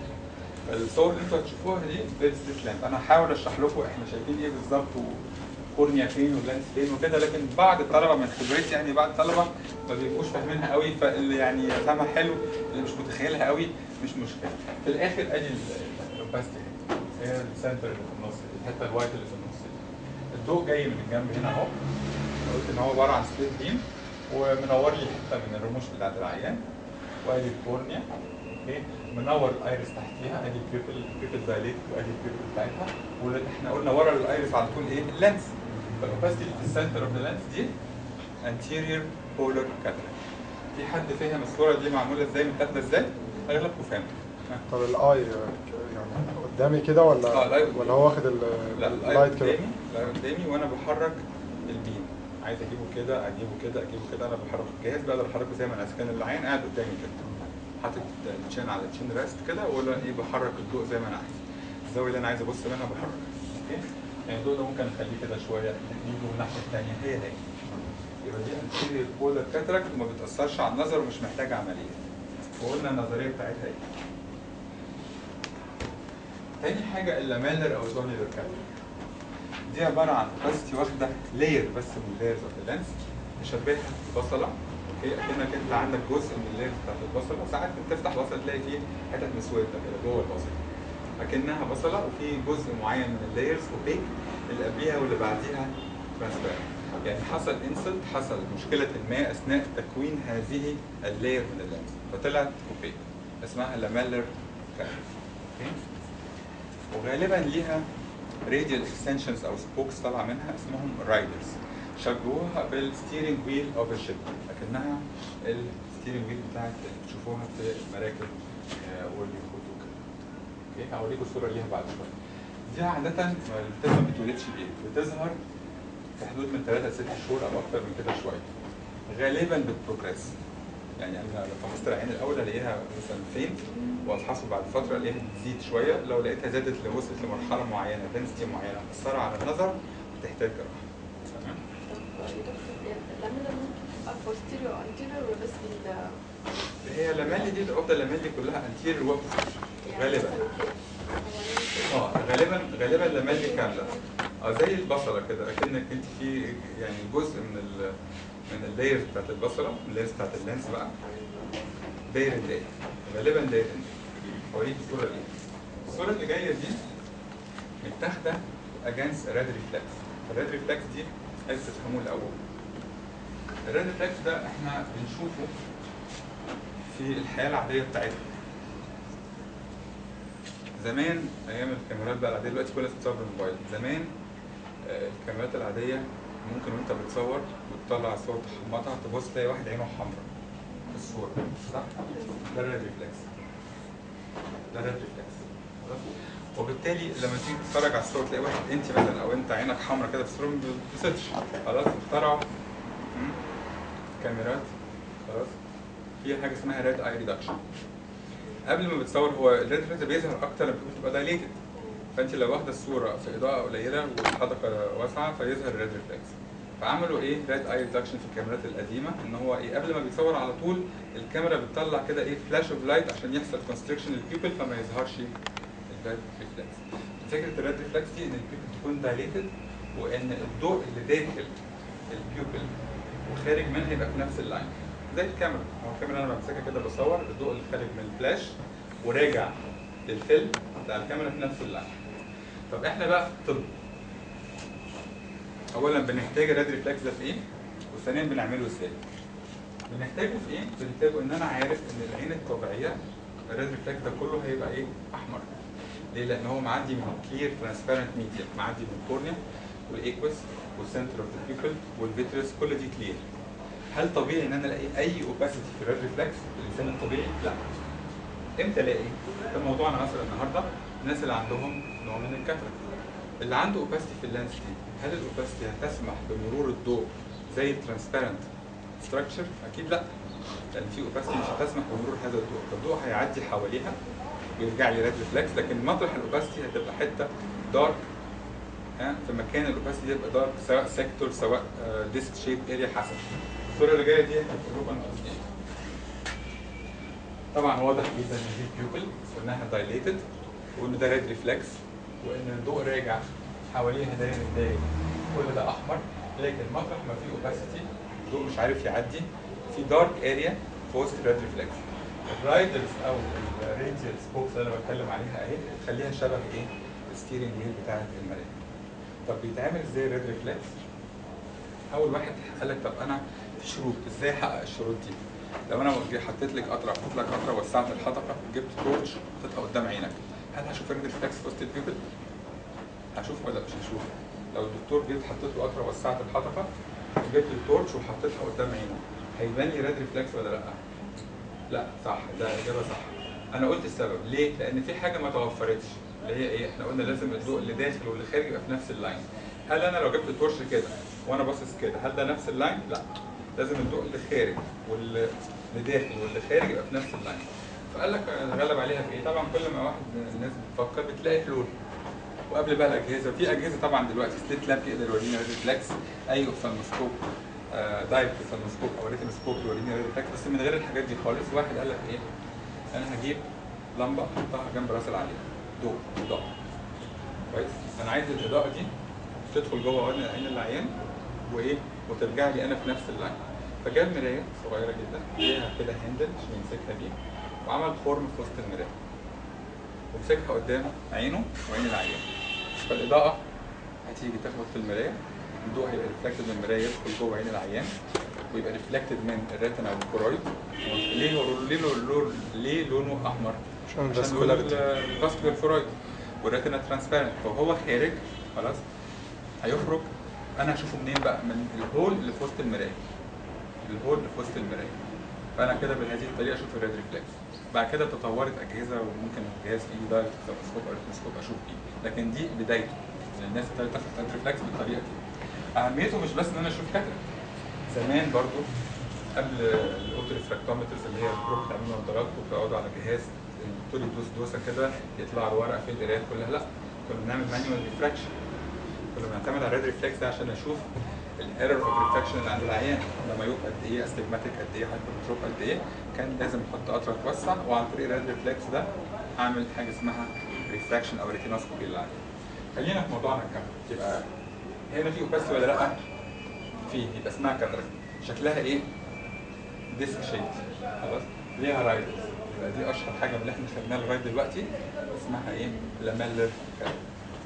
الصور اللي انتوا هتشوفوها دي فيري ستريت لامب انا هحاول اشرح لكم احنا شايفين ايه بالظبط وكورنيا فين واللانس فين وكده لكن بعض الطلبه من خبرتي يعني بعض الطلبه ما بيبقوش فاهمينها قوي فاللي يعني فاهمها حلو اللي مش متخيلها قوي مش مشكله في الاخر ادي الاوباستي هي السنتر اللي في النص دي الحته الوايت اللي في النص دي الضوء جاي من الجنب هنا اهو قلت ان هو عباره عن سبليت بيم ومنور لي حته من الرموش بتاعت العيان وادي الكورنيا اوكي منور الايرس تحتيها ادي البيبل البيبل دايليت وادي البيبل بتاعتها واحنا قلنا ورا الايرس على طول ايه اللينس فالاوباستي اللي في السنتر اوف ذا لينس دي anterior polar cataract في حد فاهم الصوره دي معموله ازاي متاخده ازاي؟ اغلبكم فاهم طب الاي يعني قدامي كده ولا آه، الآي ولا هو واخد ال- لا الاي اللايت كده قدامي الاي قدامي وانا بحرك البيم عايز اجيبه كده اجيبه كده اجيبه كده انا بحرك الجهاز بقدر احركه زي ما انا عايز كان العين قاعد قدامي كده حاطط التشين على التشين ريست كده واقول ايه بحرك الضوء زي ما انا عايز الزاويه اللي انا عايز ابص منها بحركها اوكي يعني الضوء ده ممكن اخليه كده شويه نجيبه من الناحيه الثانيه هي هي يبقى دي انتيريور بولر كاتراكت وما بتاثرش على النظر ومش محتاجه عمليه وقلنا النظريه بتاعتها ايه تاني حاجه اللاميلر او الجونيلر كاميرا دي عباره عن اوباسيتي واخده لاير بس من لايرز اوف اللينس مشبهها ببصله اوكي اكنك انت عندك جزء من اللايرز بتاعت البصله ساعات بتفتح بصله تلاقي فيه حتت مسوده كده جوه البصله اكنها بصله وفي جزء معين من اللايرز اوبيك اللي قبليها واللي بعديها ترانسبيرنت يعني حصل انسلت حصل مشكله ما اثناء تكوين هذه اللاير من اللينس فطلعت اوبيك اسمها لاميلر كاميرا اوكي وغالبا ليها راديال اكستنشنز او سبوكس طالعه منها اسمهم رايدرز شبهوها بالستيرنج ويل اوف الشيب لكنها الستيرنج ويل بتاعت اللي بتشوفوها في المراكب آه، واليخوت وكده اوكي هوريكم الصوره ليها بعد شويه دي عاده البتظهر ما بتولدش بايه بتظهر في حدود من 3 ل 6 شهور او اكتر من كده شويه غالبا بتبروجريس يعني انا لو فحصت العين الاول الاقيها مثلا فين وافحصه بعد فتره الاقيها بتزيد شويه لو لقيتها زادت وصلت لمرحله معينه دنسيتي معينه مأثره على النظر بتحتاج جراحه تمام اللامينا ممكن تبقى posterior or anterior ولا بس ال هي لامالي دي العقده اللامالي كلها انتيريور وبوستيريور يعني غالبا مثلاً كده. اه غالبا غالبا لامالي كامله اه زي البصله كده اكنك انت في يعني جزء من ال من اللايرز بتاعت البصله اللايرز بتاعت اللينس بقى داير الداير غالبا داير اوريك الصوره دي الصوره اللي جايه دي متاخده اجانست راد ريفلكس الراد ريفلكس دي عايز تفهموه الاول الراد ريفلكس ده احنا بنشوفه في الحياه العاديه بتاعتنا زمان ايام الكاميرات بقى العاديه دلوقتي كل الناس بتصور بالموبايل زمان آه، الكاميرات العاديه ممكن وانت بتصور وتطلع الصور تحمطها تبص تلاقي واحد عينه حمراء في الصوره صح؟ ده الريد ريفلكس ده الريد ريفلكس خلاص؟ وبالتالي لما تيجي تتفرج على الصور تلاقي واحد انت مثلا او انت عينك حمراء كده في الصوره ما بتبصش خلاص اخترعوا مم، كاميرات خلاص فيها حاجه اسمها ريد اي ريدكشن قبل ما بتصور هو الريد ريد بيظهر اكتر لما بتبقى دايليتد فانت لو واخده الصوره في اضاءه قليله والحدقه واسعه فيظهر الريد ريفلكس فعملوا ايه ريد اي ريدكشن في الكاميرات القديمه ان هو ايه قبل ما بيصور على طول الكاميرا بتطلع كده ايه فلاش اوف لايت عشان يحصل كونستريكشن للبيبل فما يظهرش الريد ريفلكس فكره الريد ريفلكس دي ان البيبل تكون دايليتد وان الضوء اللي داخل البيبل وخارج منها يبقى في نفس اللاين زي الكاميرا هو الكاميرا انا بمسكها كده بصور الضوء اللي خارج من الفلاش وراجع للفيلم بتاع الكاميرا في نفس اللاين طب احنا بقى في الطب اولا بنحتاج الريد ريفلكس ده في ايه وثانيا بنعمله ازاي بنحتاجه في ايه بنحتاجه ان انا عارف ان العين الطبيعيه الريد ريفلكس ده كله هيبقى ايه احمر ليه لان هو معدي من كلير ترانسبيرنت ميديا معدي من الكورنيا والايكوس والسنتر اوف ذا بيبل والفيتريس كل دي كلير هل طبيعي ان انا الاقي اي اوباسيتي في الريد ريفلكس الانسان الطبيعي لا امتى الاقي ده موضوعنا مثلا النهارده الناس اللي عندهم نوع من الكاتراكت اللي عنده اوباسيتي في اللانس دي هل الاوباسيتي هتسمح بمرور الضوء زي الترانسبيرنت ستراكشر اكيد لا لان في اوباسيتي مش هتسمح بمرور هذا الضوء فالضوء هيعدي حواليها ويرجع لي ريد ريفلكس لكن مطرح الاوباسيتي هتبقى حته دارك ها في مكان الاوباسيتي دي يبقى دارك سواء سيكتور سواء ديسك شيب اريا حسب الصوره اللي جايه دي هتبقى قصدي إيه. طبعا واضح جدا ان دي بيوبل وانها دايليتد وان ده ريد ريفلكس وان الضوء راجع حواليها داير الداير كل ده احمر لكن مطرح ما فيه اوباسيتي الضوء مش عارف يعدي في دارك اريا في وسط الريد ريفلكس الرايدرز او الراديال سبوكس اللي انا بتكلم عليها اهي تخليها شبه ايه الستيرنج ويل بتاعت المرايه طب بيتعمل ازاي الريد ريفلكس اول واحد قال لك طب انا في شروط ازاي احقق الشروط دي لو انا جي- حطيت لك قطره حطيت لك قطره وسعت الحدقه جبت تورش حطيتها قدام عينك هل هشوف الريد ريفلكس في وسط البيبل هشوف ولا مش هشوف لو الدكتور جيت حطيت له قطره وسعت الحدقه وجبت التورش وحطيتها قدام عينه هيبان لي ريد ريفلكس ولا لا لا صح ده اجابه صح انا قلت السبب ليه لان في حاجه ما توفرتش اللي هي ايه احنا قلنا لازم الضوء اللي داخل واللي خارج يبقى في نفس اللاين هل انا لو جبت تورش كده وانا باصص كده هل ده نفس اللاين لا لازم الضوء اللي خارج واللي اللي داخل واللي خارج يبقى في نفس اللاين فقال لك نغلب عليها في ايه طبعا كل ما واحد من الناس بتفكر بتلاقي حلول وقبل بقى الاجهزه في اجهزه طبعا دلوقتي سليت لاب يقدر يورينا ريفلكس اي اوفثالموسكوب آه، دايب اوفثالموسكوب او ريتموسكوب يوريني ريفلكس بس من غير الحاجات دي خالص واحد قال لك ايه انا هجيب لمبه احطها جنب راس العليل ضوء اضاءه كويس انا عايز الاضاءه دي تدخل جوه عين عين العيان وايه وترجع لي انا في نفس اللاين فجاب مرايه صغيره جدا ليها كده هاندل عشان يمسكها بيه وعمل خرم في وسط المرايه ومسكها قدام عينه وعين العيان فالاضاءه هتيجي تخبط في المرايه الضوء هيبقى ريفلكتد من المرايه يدخل جوه عين العيان ويبقى ريفلكتد من الريتنا والكورويد ليه لو- ليه لو- لو- ليه لونه احمر؟ عشان عشان vascularity. الفاسكولار فورويد والريتنا ترانسبيرنت فهو خارج خلاص هيخرج انا هشوفه منين بقى؟ من الهول اللي في وسط المرايه الهول اللي في وسط المرايه فانا كده بهذه الطريقه اشوف الريد ريفلكس بعد كده تطورت اجهزه وممكن جهاز فيه دايركت تلسكوب او ريتنسكوب اشوف بيه لكن دي بدايته ان الناس ابتدت تاخد الريد ريفلكس بالطريقه دي اهميته مش بس ان انا اشوف كاتراكت زمان برضو قبل الاوتو ريفراكتومترز اللي هي البروب بتعملوا نظاراتكم بتقعدوا على جهاز الدكتور يدوس دوسه كده يطلع الورقه في القرايات كلها لا كنا بنعمل مانيوال ريفراكشن كنا بنعتمد على الريد ريفلكس ده عشان اشوف الايرور اوف ريفراكشن اللي عند العيان لما يبقى قد ايه استجماتيك قد ايه هايبرتروب قد ايه كان لازم احط قطره توسع وعن طريق الريد ريفلكس ده اعمل حاجه اسمها ريفراكشن او ريتينوسكوبي للعيان خلينا في موضوعنا الكامل يبقى هنا في اوباسيتي ولا لا؟ في يبقى اسمها كاتراكت شكلها ايه؟ ديسك شيب خلاص ليها رايدرز يبقى دي اشهر حاجه من اللي احنا خدناها لغايه دلوقتي اسمها ايه؟ لاميلر كاتراكت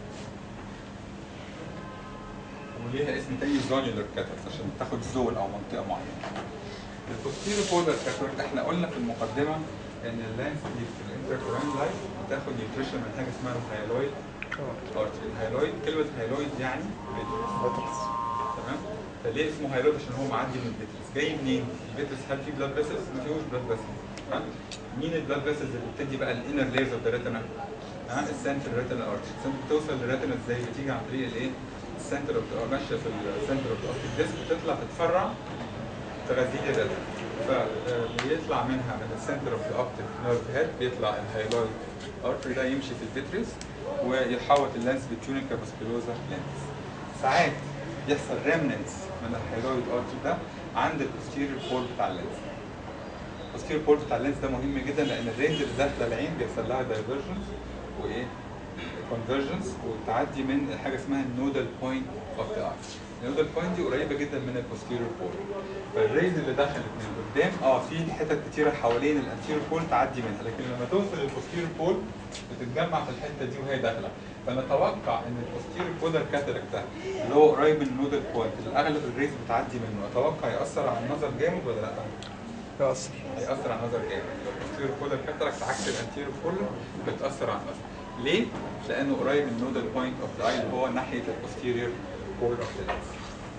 وليها اسم تاني زونيولر كاتراكت عشان تاخد زون او منطقه معينه البوستيريو بولر كاتراكت احنا قلنا في المقدمه ان اللانس دي في الانتركورين لايف بتاخد نيوتريشن من حاجه اسمها الهايلويد ارتري الهايلويد كلمه هايلويد يعني فيترس تمام فليه اسمه هايلويد عشان هو معدي من الفيترس جاي منين الفيترس هل في بلاد فيسلز ما فيهوش بلاد فيسلز مين البلاد فيسلز اللي بتدي بقى الانر لايرز اوف ذا ريتنا ها السنتر ريتنا ارتري السنتر بتوصل للريتنا ازاي بتيجي عن طريق الايه السنتر اوف ماشيه في السنتر اوف الاوبتيك ديسك وتطلع تتفرع تغذي لي الريتنا فبيطلع منها من السنتر اوف الاوبتيك نيرف هيد بيطلع الهايلويد ارتري ده يمشي في الفيتريس ويحوط اللانس بالتونيكا فاسكولوزا لانس ساعات يحصل ريمننتس من الهايلويد ارتري ده عند البوستيريور بول بتاع اللانس البوستيريور بول بتاع اللانس ده مهم جدا لان الرينج اللي داخله العين بيحصل لها دايفرجنس وايه كونفرجنس وتعدي من حاجه اسمها النودال بوينت اوف ذا اي النودال بوينت دي قريبه جدا من البوستيريور بول فالريز اللي دخلت من قدام اه في حتت كتيره حوالين الانتيريور بول تعدي منها لكن لما توصل للبوستيريور بول بتتجمع في الحته دي وهي داخله فنتوقع ان البوستيريور بولر كاتراكت ده اللي هو قريب من النودال بوينت اللي اغلب الريز بتعدي منه اتوقع ياثر على النظر جامد ولا لا؟ يأثر هيأثر على النظر جامد لو البوستيريور بولر كاتراكت عكس الانتيريور بولر بتأثر على النظر ليه؟ لأنه قريب من النودال بوينت اوف ذا اي اللي هو ناحية البوستيريور بول اوف ذا لينس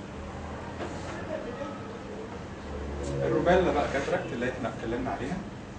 الروبيلا بقى كاتراكت اللي احنا اتكلمنا عليها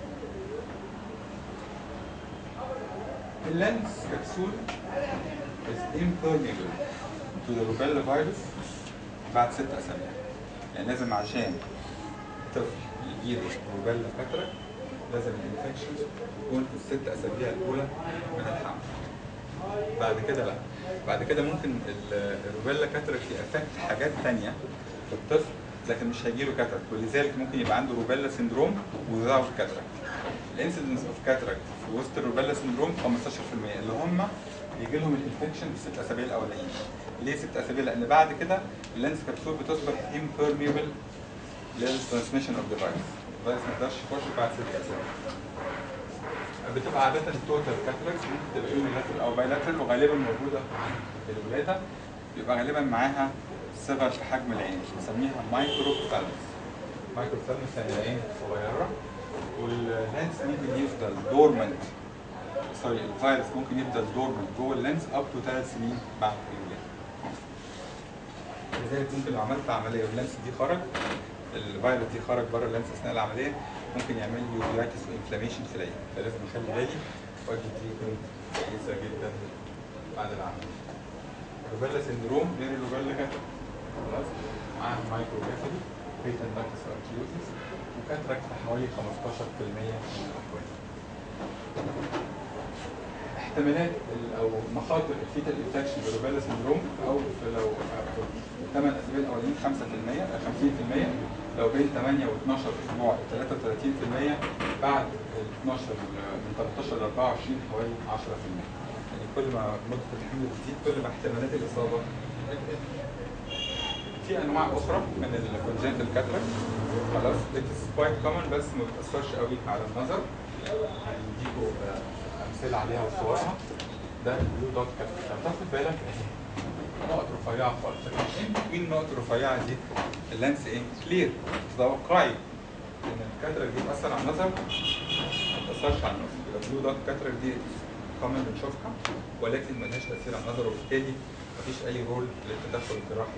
اللينس كبسول is impermeable to the rubella virus بعد ست أسابيع يعني لازم عشان طفل يجيله روبيلا كاتراكت لازم الانفكشن يكون في الست أسابيع الأولى من الحمل بعد كده لا بعد كده ممكن ال- الروبيلا كاتراكت يأفكت حاجات تانية في الطفل لكن مش هيجيله كاتراكت ولذلك ممكن يبقى عنده روبيلا سيندروم ويزود كاتراكت الانسيدنس اوف كاتراكت في وسط الروبيلا سيندروم 15% اللي هم بيجي لهم الانفكشن في الست اسابيع الاولانيين ليه ست اسابيع لان بعد كده اللينس كبسول بتصبح impermeable للترانسميشن اوف ذا فيروس الفيروس ما يقدرش يخش بعد ست اسابيع بتبقى عادة التوتال كاتراكس ممكن تبقى يونيلاترال أو بايلاترال وغالبا موجودة في الولادة بيبقى غالبا معاها صغر في حجم العين بنسميها مايكرو ثالمس مايكرو ثالمس يعني العين صغيرة واللينس ممكن يفضل دورمنت سوري الفيروس ممكن يفضل دورمنت جوه اللينس اب تو ثلاث سنين بعد الولادة لذلك ممكن لو عملت عملية واللينس دي خرج الفيروس دي خرج بره اللينس اثناء العمليه ممكن يعمل لي يوفيتس وانفلاميشن في العين فلازم اخلي بالي واجي تريتمنت كويسه جدا بعد العمليه روبيلا سندروم غير الروبيلا كاتر خلاص معاها مايكرو كاتري بيتن لاكتس ارتيوزيس وكاتراكت في حوالي 15% من الاحوال احتمالات ال- او مخاطر الفيتال انفكشن بالروبيلا سندروم او في لو في 8 اسابيع الاولانيين 5% آه، 50% لو بين 8 و 12 اسبوع 33% بعد ال 12 من 13 ل 24 حوالي 10% يعني كل ما مده الحمل بتزيد كل ما احتمالات الاصابه بتقل. في انواع اخرى من الكونجنتال كاتراكت خلاص it is quite common بس ما بتاثرش قوي على النظر هنديكوا آه، امثله عليها وصورها ده البلو دوت كاتراكت لو تاخد بالك اهي نقط رفيعه خالص لكن بين النقط الرفيعه دي اللانس ايه؟ كلير تتوقعي ان الكاتراك دي تاثر على النظر ما تاثرش على النظر يبقى البلو دوت كاتراك دي كومن بنشوفها ولكن ملهاش تاثير على النظر وبالتالي مفيش اي رول للتدخل الجراحي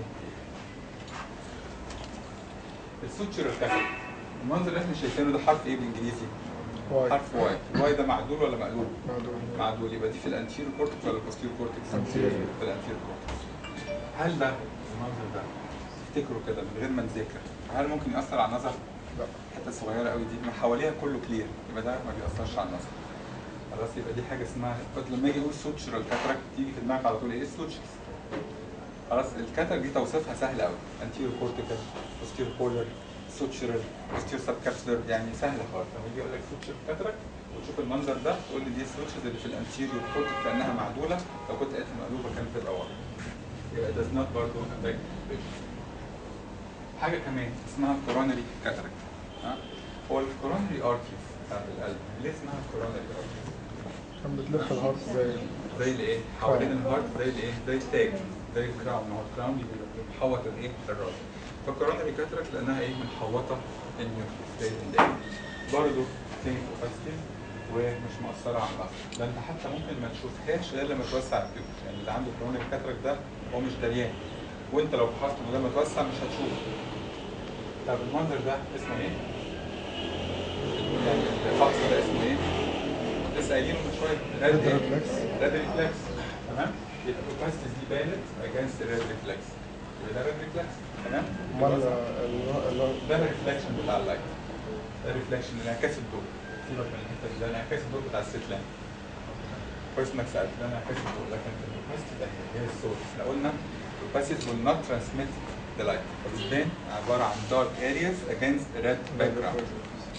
السوتشر الكاتراك المنظر اللي احنا شايفينه ده حرف ايه بالانجليزي؟ واي حرف واي الواي ده معدول ولا مقلوب؟ معدول معدول يبقى دي في الانتيريور كورتكس ولا البوستيريور كورتكس؟ Anterior. في الانتيريور كورتكس هل ده المنظر ده تفتكروا كده من غير ما نذاكر هل ممكن يأثر على النظر؟ لا الحته الصغيره قوي دي ما حواليها كله كلير يبقى ده ما بيأثرش على النظر خلاص يبقى دي حاجه اسمها لما اجي اقول سوتشرال كاتراك تيجي في دماغك على طول ايه السوتشرز خلاص الكاتراك دي توصيفها سهل قوي انتيريور كورتيكال بوستيريور بولر سوتشرال بوستيريور سب كابسولر يعني سهله خالص لما يجي يقول لك سوتشرال كاتراك وتشوف المنظر ده تقول لي دي السوتشرز اللي في الانتيريور كورتيكال لانها معدوله لو كنت قلت مقلوبه كانت تبقى ورا يبقى does not برضه affect vision حاجه كمان اسمها coronary cataract ها هو الكورونري ارتيز بتاعت القلب ليه اسمها كورونري ارتيز؟ كان بتلف الهارت زي زي الايه؟ حوالين الهارت زي الايه؟ زي التاج زي الكراون هو الكراون بيبقى محوط الايه؟ الراس فالكورونري كاتراكت لانها ايه؟ محوطه النيوكليس زي الاندام برضه كلينيك اوباستيز ومش مؤثره على النظر ده انت حتى ممكن ما تشوفهاش غير لما توسع البيوت يعني اللي عنده كورونري كاتراكت ده هو مش دريان وانت لو فحصته من غير ما توسع مش هتشوفه طب المنظر ده اسمه ايه؟ يعني الفحص ده اسمه ايه؟ لسه قايلينه من شويه راد ايه؟ ريفلكس راد ريفلكس تمام؟ يبقى الاوباستيز دي بانت اجينست الراد ريفلكس يبقى ده راد ريفلكس تمام؟ امال ال- ال- ده الريفلكشن بتاع اللايت ده الريفلكشن انعكاس الضوء سيبك من الحته دي ده انعكاس الضوء بتاع الست لامب كويس انك سالت ده انعكاس الضوء لكن في الاوباستيز اهي هي الصوت احنا قلنا الاوباستيز will not transmit the light فبتبان عباره عن dark areas against a red background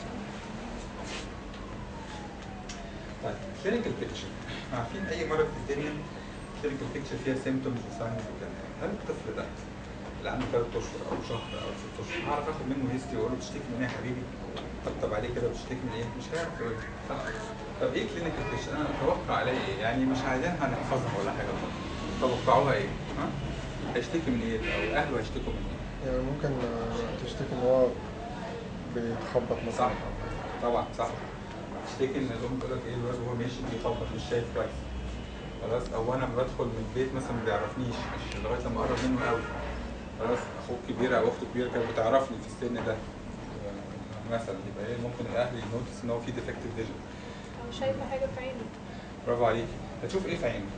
طيب كلينيكال بيكتشر عارفين اي مرض في الدنيا كلينيكال بيكتشر فيها سيمتومز وساينز وكده هل الطفل ده اللي عنده ثلاث اشهر او شهر او ست اشهر هعرف اخد منه هيستوري واقول له بتشتكي من ايه يا حبيبي؟ طبطب عليه كده بتشتكي من ايه؟ مش هيعرف يقول لي، صح؟ طب ايه كلينيكال بيكتشر؟ انا اتوقع عليه ايه؟ يعني مش عايزينها نحفظها ولا حاجه خالص توقعوها ايه؟ ها؟ هيشتكي من ايه؟ او اهله هيشتكوا من ايه؟ يعني ممكن آه، تشتكي ان هو بيتخبط مثلا صح طبعا صح تشتكي ان الام تقول لك ايه الواد وهو ماشي بيخبط مش شايف كويس خلاص او انا لما بدخل من البيت مثلا ما بيعرفنيش مش لغايه لما اقرب منه قوي خلاص اخوك كبير او اخته كبيره كانت بتعرفني في السن ده مثلا يبقى ايه ممكن الاهل ينوتس ان هو في ديفكتيف فيجن أو شايفة حاجة في عينه برافو عليك هتشوف ايه في عينه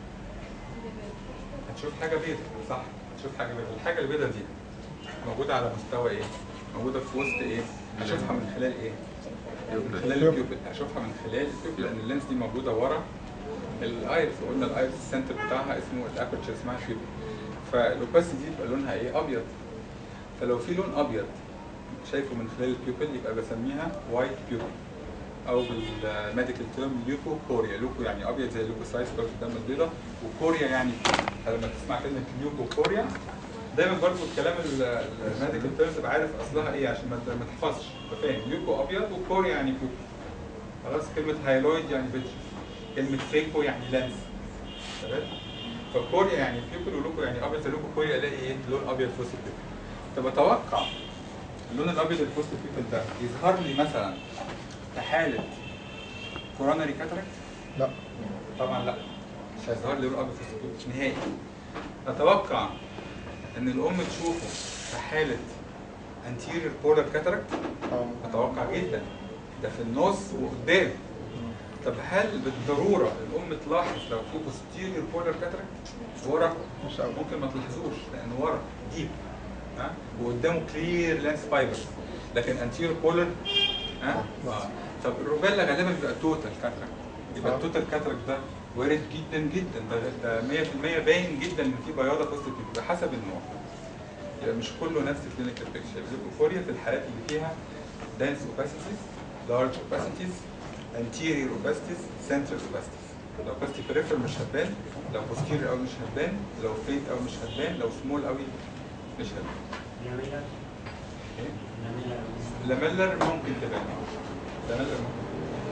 هتشوف حاجه بيضاء صح هتشوف حاجه بيضاء الحاجه البيضاء دي موجوده على مستوى ايه موجوده في وسط ايه هشوفها من خلال ايه من خلال البيوبل هشوفها من خلال البيوبل لان اللينس دي موجوده ورا الايرس وقلنا الايرس السنتر بتاعها اسمه الابرتشر اسمها البيوبل فالاوباسيتي دي يبقى لونها ايه ابيض فلو في لون ابيض شايفه من خلال البيوبل يبقى بسميها وايت بيوبل او بالميديكال تيرم ليوكو كوريا ليوكو يعني ابيض زي الليوكوسايتس كرة الدم البيضاء وكوريا يعني لما تسمع كلمه ليوكو كوريا دايما برضو الكلام الميديكال تيرمز تبقى عارف اصلها ايه عشان ما ما تحفظش تبقى فاهم ليوكو ابيض وكوريا يعني بيوبل خلاص كلمه هايلويد يعني فيتش كلمه فيكو يعني لانس تمام فكوريا يعني بيوبل ولوكو يعني ابيض فلوكو كوريا الاقي ايه لون ابيض في وسط البيوبل طب اتوقع اللون الابيض اللي في وسط البيوبل ده يظهر لي مثلا في حاله كوروناري كاتراكت لا طبعا لا مش هيظهر لي لون ابيض في وسط البيوبل نهائي اتوقع ان الام تشوفه في حاله anterior polar cataract اه اتوقع جدا ده في النص وقدام طب هل بالضروره الام تلاحظ لو في posterior polar cataract ورا مش قوي ممكن ما تلاحظوش لان ورا ديب ها وقدامه كلير لانس فايبرز لكن انتيرو بولر ها آه. طب الروبيلا غالبا بيبقى توتال كاتراك يبقى آه. التوتال كاتراك ده وارد جدا جدا ده ده 100% باين جدا ان في بياضه في وسط البيبي ده حسب النوع يبقى مش كله نفس كلينيكال بيكتشر ليكوفوريا في الحالات اللي فيها دانس اوباسيتيز large opacities anterior opacities central opacities لو opacity peripheral مش هتبان لو posterior قوي مش هتبان لو faint قوي مش هتبان لو small قوي مش هتبان إيه؟ لاميلر ممكن تبان لاميلر ممكن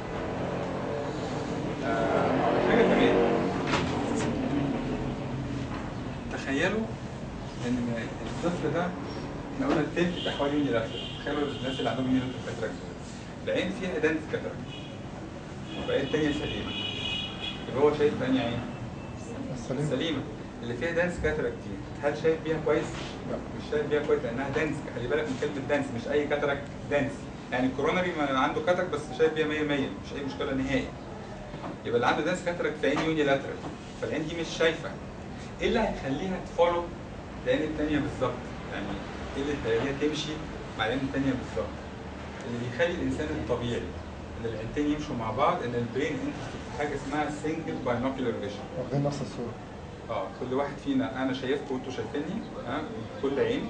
آه حاجه كمان تخيلوا ان الطفل ده احنا قلنا التلت بتاع حوالي يوني لاترال تخيلوا الناس اللي عندهم يوني لاترال كاتراكت العين فيها دنس كاتراكت والعين التانية سليمة يبقى هو شايف بأنهي عين؟ السليم سليمة اللي فيها دانس كاتراكت دي هل شايف بيها كويس؟ لا. مش شايف بيها كويس لأنها دانس خلي بالك من كلمة دانس مش أي كاتراكت دانس يعني الكورونري ما عنده كاتراكت بس شايف بيها 100 100 مش أي مشكلة نهائي يبقى اللي عنده دانس كاتراكت في عين يوني لاترال فالعين دي مش شايفة ايه اللي هيخليها تفولو العين التانية بالظبط يعني ايه اللي هيخليها تمشي مع العين التانية بالظبط اللي بيخلي الانسان الطبيعي ان العينتين يمشوا مع بعض ان البرين انترستد في حاجه اسمها سنجل باينوكيولار فيجن واخدين نفس الصورة اه كل واحد فينا انا شايفكم وانتوا شايفيني ها كل عين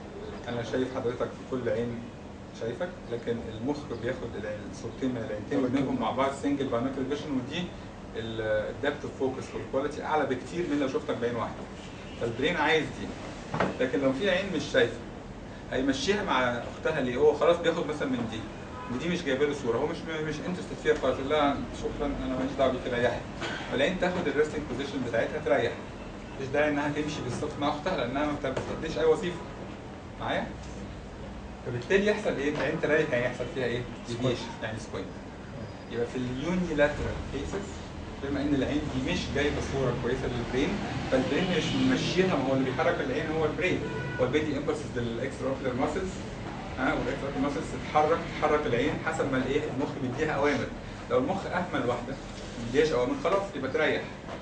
انا شايف حضرتك في كل عين شايفك لكن المخ بياخد العين- الصورتين من العينتين ويدمجهم مع بعض سنجل باينوكيولار فيجن ودي الدبت اوف فوكس والكواليتي اعلى بكتير من لو شفتك بعين واحده فالبرين عايز دي لكن لو في عين مش شايفه هيمشيها مع اختها ليه هو خلاص بياخد مثلا من دي ودي مش جايبه له صوره هو مش مش انترستد فيها خالص يقول لها شكرا انا ماليش دعوه بيك ريحي فالعين تاخد الريستنج بوزيشن بتاعتها تريح مش داعي انها تمشي بالصف مع اختها لانها ما بتديش اي وظيفه معايا فبالتالي يحصل ايه؟ العين تريح يعني يحصل فيها ايه؟ ديفيشن يعني سكوينت يبقى في اليونيلاترال كيسز بما ان العين دي مش جايبه صوره كويسه للبرين فالبرين مش ممشيها ما هو اللي بيحرك العين هو البرين هو البيدي امبلسز للاكسترا اوكيولار ماسلز ها والاكسترا اوكيولار ماسلز تتحرك تحرك العين حسب ما الايه المخ بيديها اوامر لو المخ اهمل واحده ما بيديهاش اوامر خلاص يبقى تريح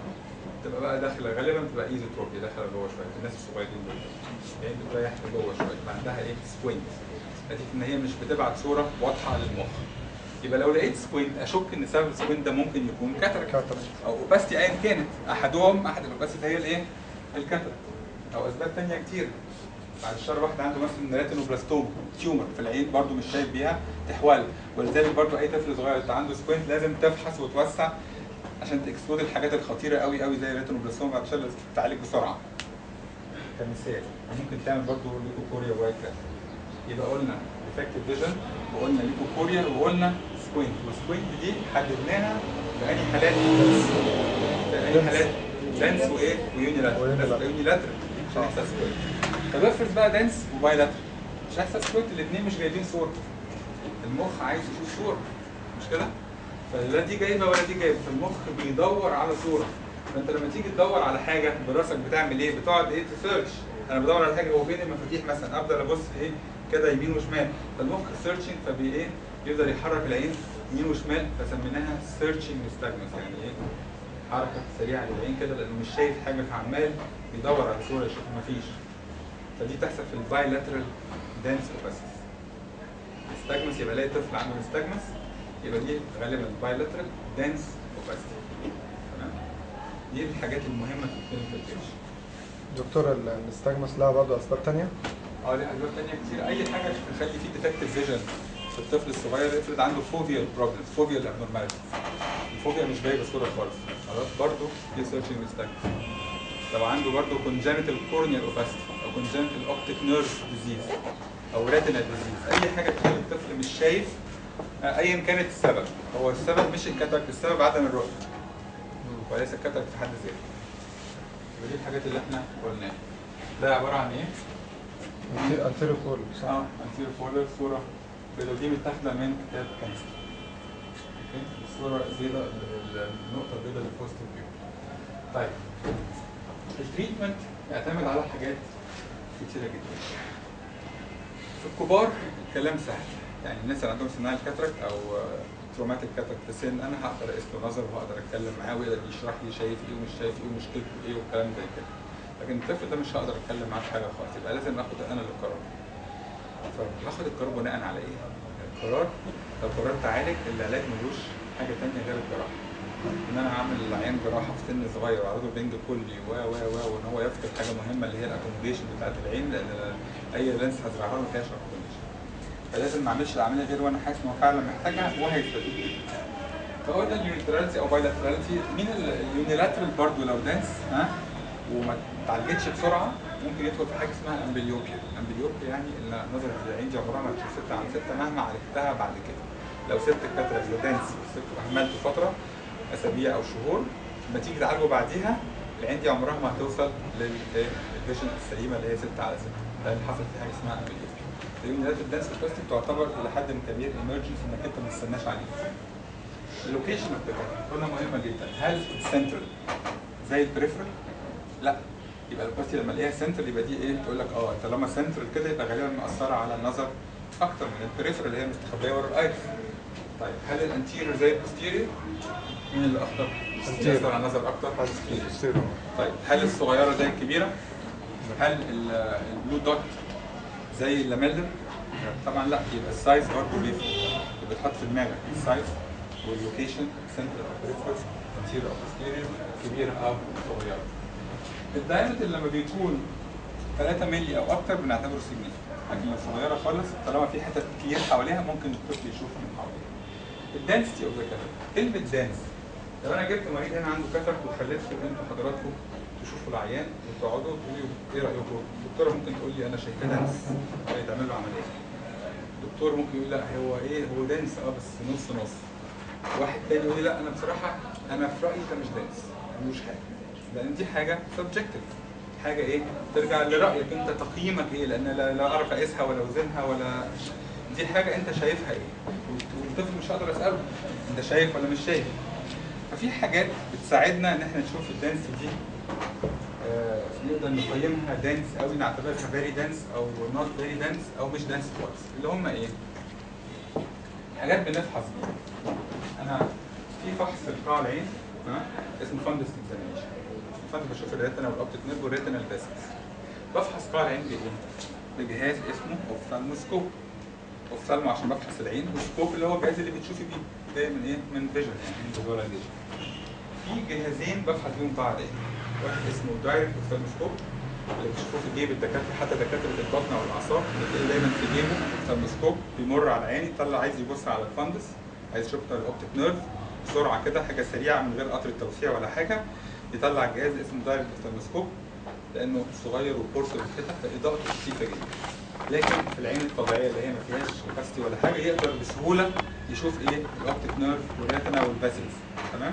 تبقى بقى داخله غالبا بتبقى ايزوتروبي داخله جوه شويه الناس الصغيرين دول يعني بتريح لجوه شويه يبقى عندها ايه سكوينت نتيجه ان هي مش بتبعت صوره واضحه للمخ يبقى لو لقيت سكوينت اشك ان سبب السكوينت ده ممكن يكون كاتراكت كاتراكت. او اوباستي ايا كانت احدهم احد الاوباستي هي الايه؟ الكاتراكت او اسباب ثانيه كتير بعد الشر واحد عنده مثلا ريتينوبلاستوم تيومر في العين برضو مش شايف بيها تحول ولذلك برضو اي طفل صغير انت عنده سكوينت لازم تفحص وتوسع عشان تكسبود الحاجات الخطيره قوي قوي زي الريتينوبلاستوم بعد الشر لازم تتعالج بسرعه كمثال ممكن تعمل برضو ليكوكوريا وايت كات يبقى قلنا ديفكتيف فيجن وقلنا ليكوكوريا وقلنا سكوينت والسكوينت دي حددناها بأني حالات بأني حالات دانس وايه ويونيلاترال ويونيلاترال. لازم يونيلاترال عشان يحصل سكوينت طب افرض بقى دانس وبايلاترال مش هيحصل سكوينت الاثنين مش جايبين صوره المخ عايز يشوف صوره مش كده؟ فلا دي جايبه ولا دي جايبه فالمخ بيدور على صوره فانت لما تيجي تدور على حاجه براسك بتعمل ايه؟ بتقعد ايه تسيرش انا بدور على حاجه هو فين المفاتيح مثلا افضل ابص ايه كده يمين وشمال فالمخ سيرشنج فبي ايه يفضل يحرك العين يمين وشمال فسميناها سيرشنج نستجمس يعني ايه حركه سريعه للعين كده لانه مش شايف حاجه فعمال بيدور على صوره يشوف مفيش فدي تحصل في البايلاترال دانس اوباسيس نستجمس يبقى الاقي طفل عنده نستجمس يبقى دي غالبا بايلاترال دانس اوباسيتي تمام دي الحاجات المهمه في الكلينيكال بيكتشر دكتور ال- النستجمس لها برضه اسباب تانية اه ليه اسباب تانية كتير اي حاجه تخلي فيه ديفكتيف فيجن في الطفل الصغير افرض عنده فوبيا بروبلمز فوبيا الابنورماليتيز الفوبيا مش جايبه صوره خالص خلاص برضه في سيرشنج نستجمس لو عنده برضه congenital corneal opacity او congenital optic nerve disease او retinal disease اي حاجه تخلي الطفل مش شايف آه، ايا كانت السبب هو السبب مش الكاتاراكت السبب عدم الرؤيه وليس الكاتاراكت في حد ذاته ودي الحاجات اللي احنا قلناها ده عباره عن ايه؟ انتيريو كول صح؟ اه انتيريور فولر صوره بيضاء دي متاخده من كتاب كانسر اوكي الصوره البيضاء النقطه البيضاء اللي في وسط الفيو طيب التريتمنت يعتمد على حاجات كتيره جدا في الكبار الكلام سهل يعني الناس اللي عندهم سماعه الكاتراكت او تروماتيك كاتراكت في السن انا هقدر اقيس له نظر وهقدر اتكلم معاه ويقدر يشرح لي شايف ايه ومش شايف ايه ومشكلته ايه والكلام زي كده لكن الطفل ده مش هقدر اتكلم معاه في حاجه خالص يبقى لازم اخد انا القرار فباخد القرار بناء على ايه؟ القرار لو قررت اعالج العلاج ملوش حاجه ثانيه غير الجراحه ان انا اعمل العيان جراحه في سن صغير واعرضه بنج كلي و و و وان هو يفقد حاجه مهمه اللي هي الاكوموديشن بتاعت العين لان اي لينس هزرعها له ما فيهاش اكوموديشن فلازم ما اعملش العمليه غير وانا حاسس ان هو فعلا محتاجها وهيستفيد فقلنا اليونيلاتراليتي او بايلاتراليتي مين اليونيلاترال برضه لو دانس ها وما اتعالجتش بسرعه ممكن يدخل في حاجه اسمها امبليوبيا امبليوبيا يعني ان نظره العين دي عمرها ما تشوف 6 على 6 مهما عرفتها بعد كده لو سبت الكاتراك دانس سبته اهملته فتره اسابيع او شهور لما تيجي تعالجه بعديها العين دي عمرها ما هتوصل للفيجن السليمه اللي هي 6 على 6 لان حصل في حاجه اسمها امبليوبيا اليونيلاترال الدانس بلاستيك تعتبر الى حد كبير ايمرجنسي انك انت ما تستناش عليه اللوكيشن اوف ذا قلنا مهمه جدا هل سنترال زي البريفرال؟ لا يبقى الباستي لما الاقيها سنترال يبقى دي ايه تقول لك اه طالما سنترال كده يبقى غالبا مأثره على النظر اكتر من البريفرال اللي هي مستخبيه ورا الايرس طيب هل الانتيريور زي البوستيريور؟ مين اللي اخطر؟ Anterior. يأثر على النظر اكتر؟ ستيرو طيب هل الصغيره زي الكبيره؟ هل ال- البلو دوت زي اللاميلر؟ طبعا لا يبقى السايز برضه بيفرق يبقى تحط في دماغك السايز واللوكيشن سنتر او بريفرال انتيريور او بوستيريور كبيره او صغيره الدايمتر لما بيكون 3 مللي او اكتر بنعتبره سيجنيفيكانت لكن لو صغيره خالص طالما في حتت كتير حواليها ممكن الطفل يشوف من حواليها الدنسيتي اوف ذا كاتراك كلمه دانس لو انا جبت مريض هنا عنده كاتراك وخليتكم انتوا حضراتكم تشوفوا العيان وتقعدوا تقولوا ايه رايكم؟ الدكتوره ممكن تقول لي انا شايفاه دانس تعمل له عمليه الدكتور ممكن يقول لا هو ايه هو دانس اه بس نص نص واحد تاني يقول لي لا انا بصراحه انا في رايي ده مش دانس ملوش حاجه لان دي حاجه سبجكتيف حاجه ايه ترجع لرايك انت تقييمك ايه لان لا, لا اعرف اقيسها ولا اوزنها ولا دي حاجه انت شايفها ايه والطفل مش هقدر اساله انت شايف ولا مش شايف ففي حاجات بتساعدنا ان احنا نشوف الدانس دي آه، نقدر نقيمها دانس قوي نعتبرها فيري دانس او نوت فيري دانس او مش دانس خالص اللي هم ايه؟ حاجات بنفحص بيها انا في فحص القاع العين ها اسمه فاندس اكزامينشن فانا بشوف الريتنا والاوبتيك نيرف والريتنا الباسكس بفحص قاع العين بايه؟ بجهاز اسمه اوفثالموسكوب اوفثالمو عشان بفحص العين والسكوب اللي هو الجهاز اللي بتشوفي بيه جاي من ايه؟ من فيجن يعني من فيجواليزيشن في جهازين بفحص بيهم قاع العين واحد اسمه دايركت اوفثالموسكوب اللي بتشوفوه في جيب الدكاتره حتى دكاتره البطن والاعصاب بتلاقي دايما في جيبه اوفثالموسكوب بيمر على العين يطلع عايز يبص على الفندس عايز يشوف بتاع الاوبتيك نيرف بسرعه كده حاجه سريعه من غير قطر التوسيع ولا حاجه يطلع جهاز اسمه دايركت اوفثالموسكوب لانه صغير وبورسل كده فاضاءته خفيفه جدا لكن في العين الطبيعيه اللي هي ما فيهاش كاستي ولا حاجه يقدر بسهوله يشوف ايه الاوبتيك نيرف والريتنا والفاسلز تمام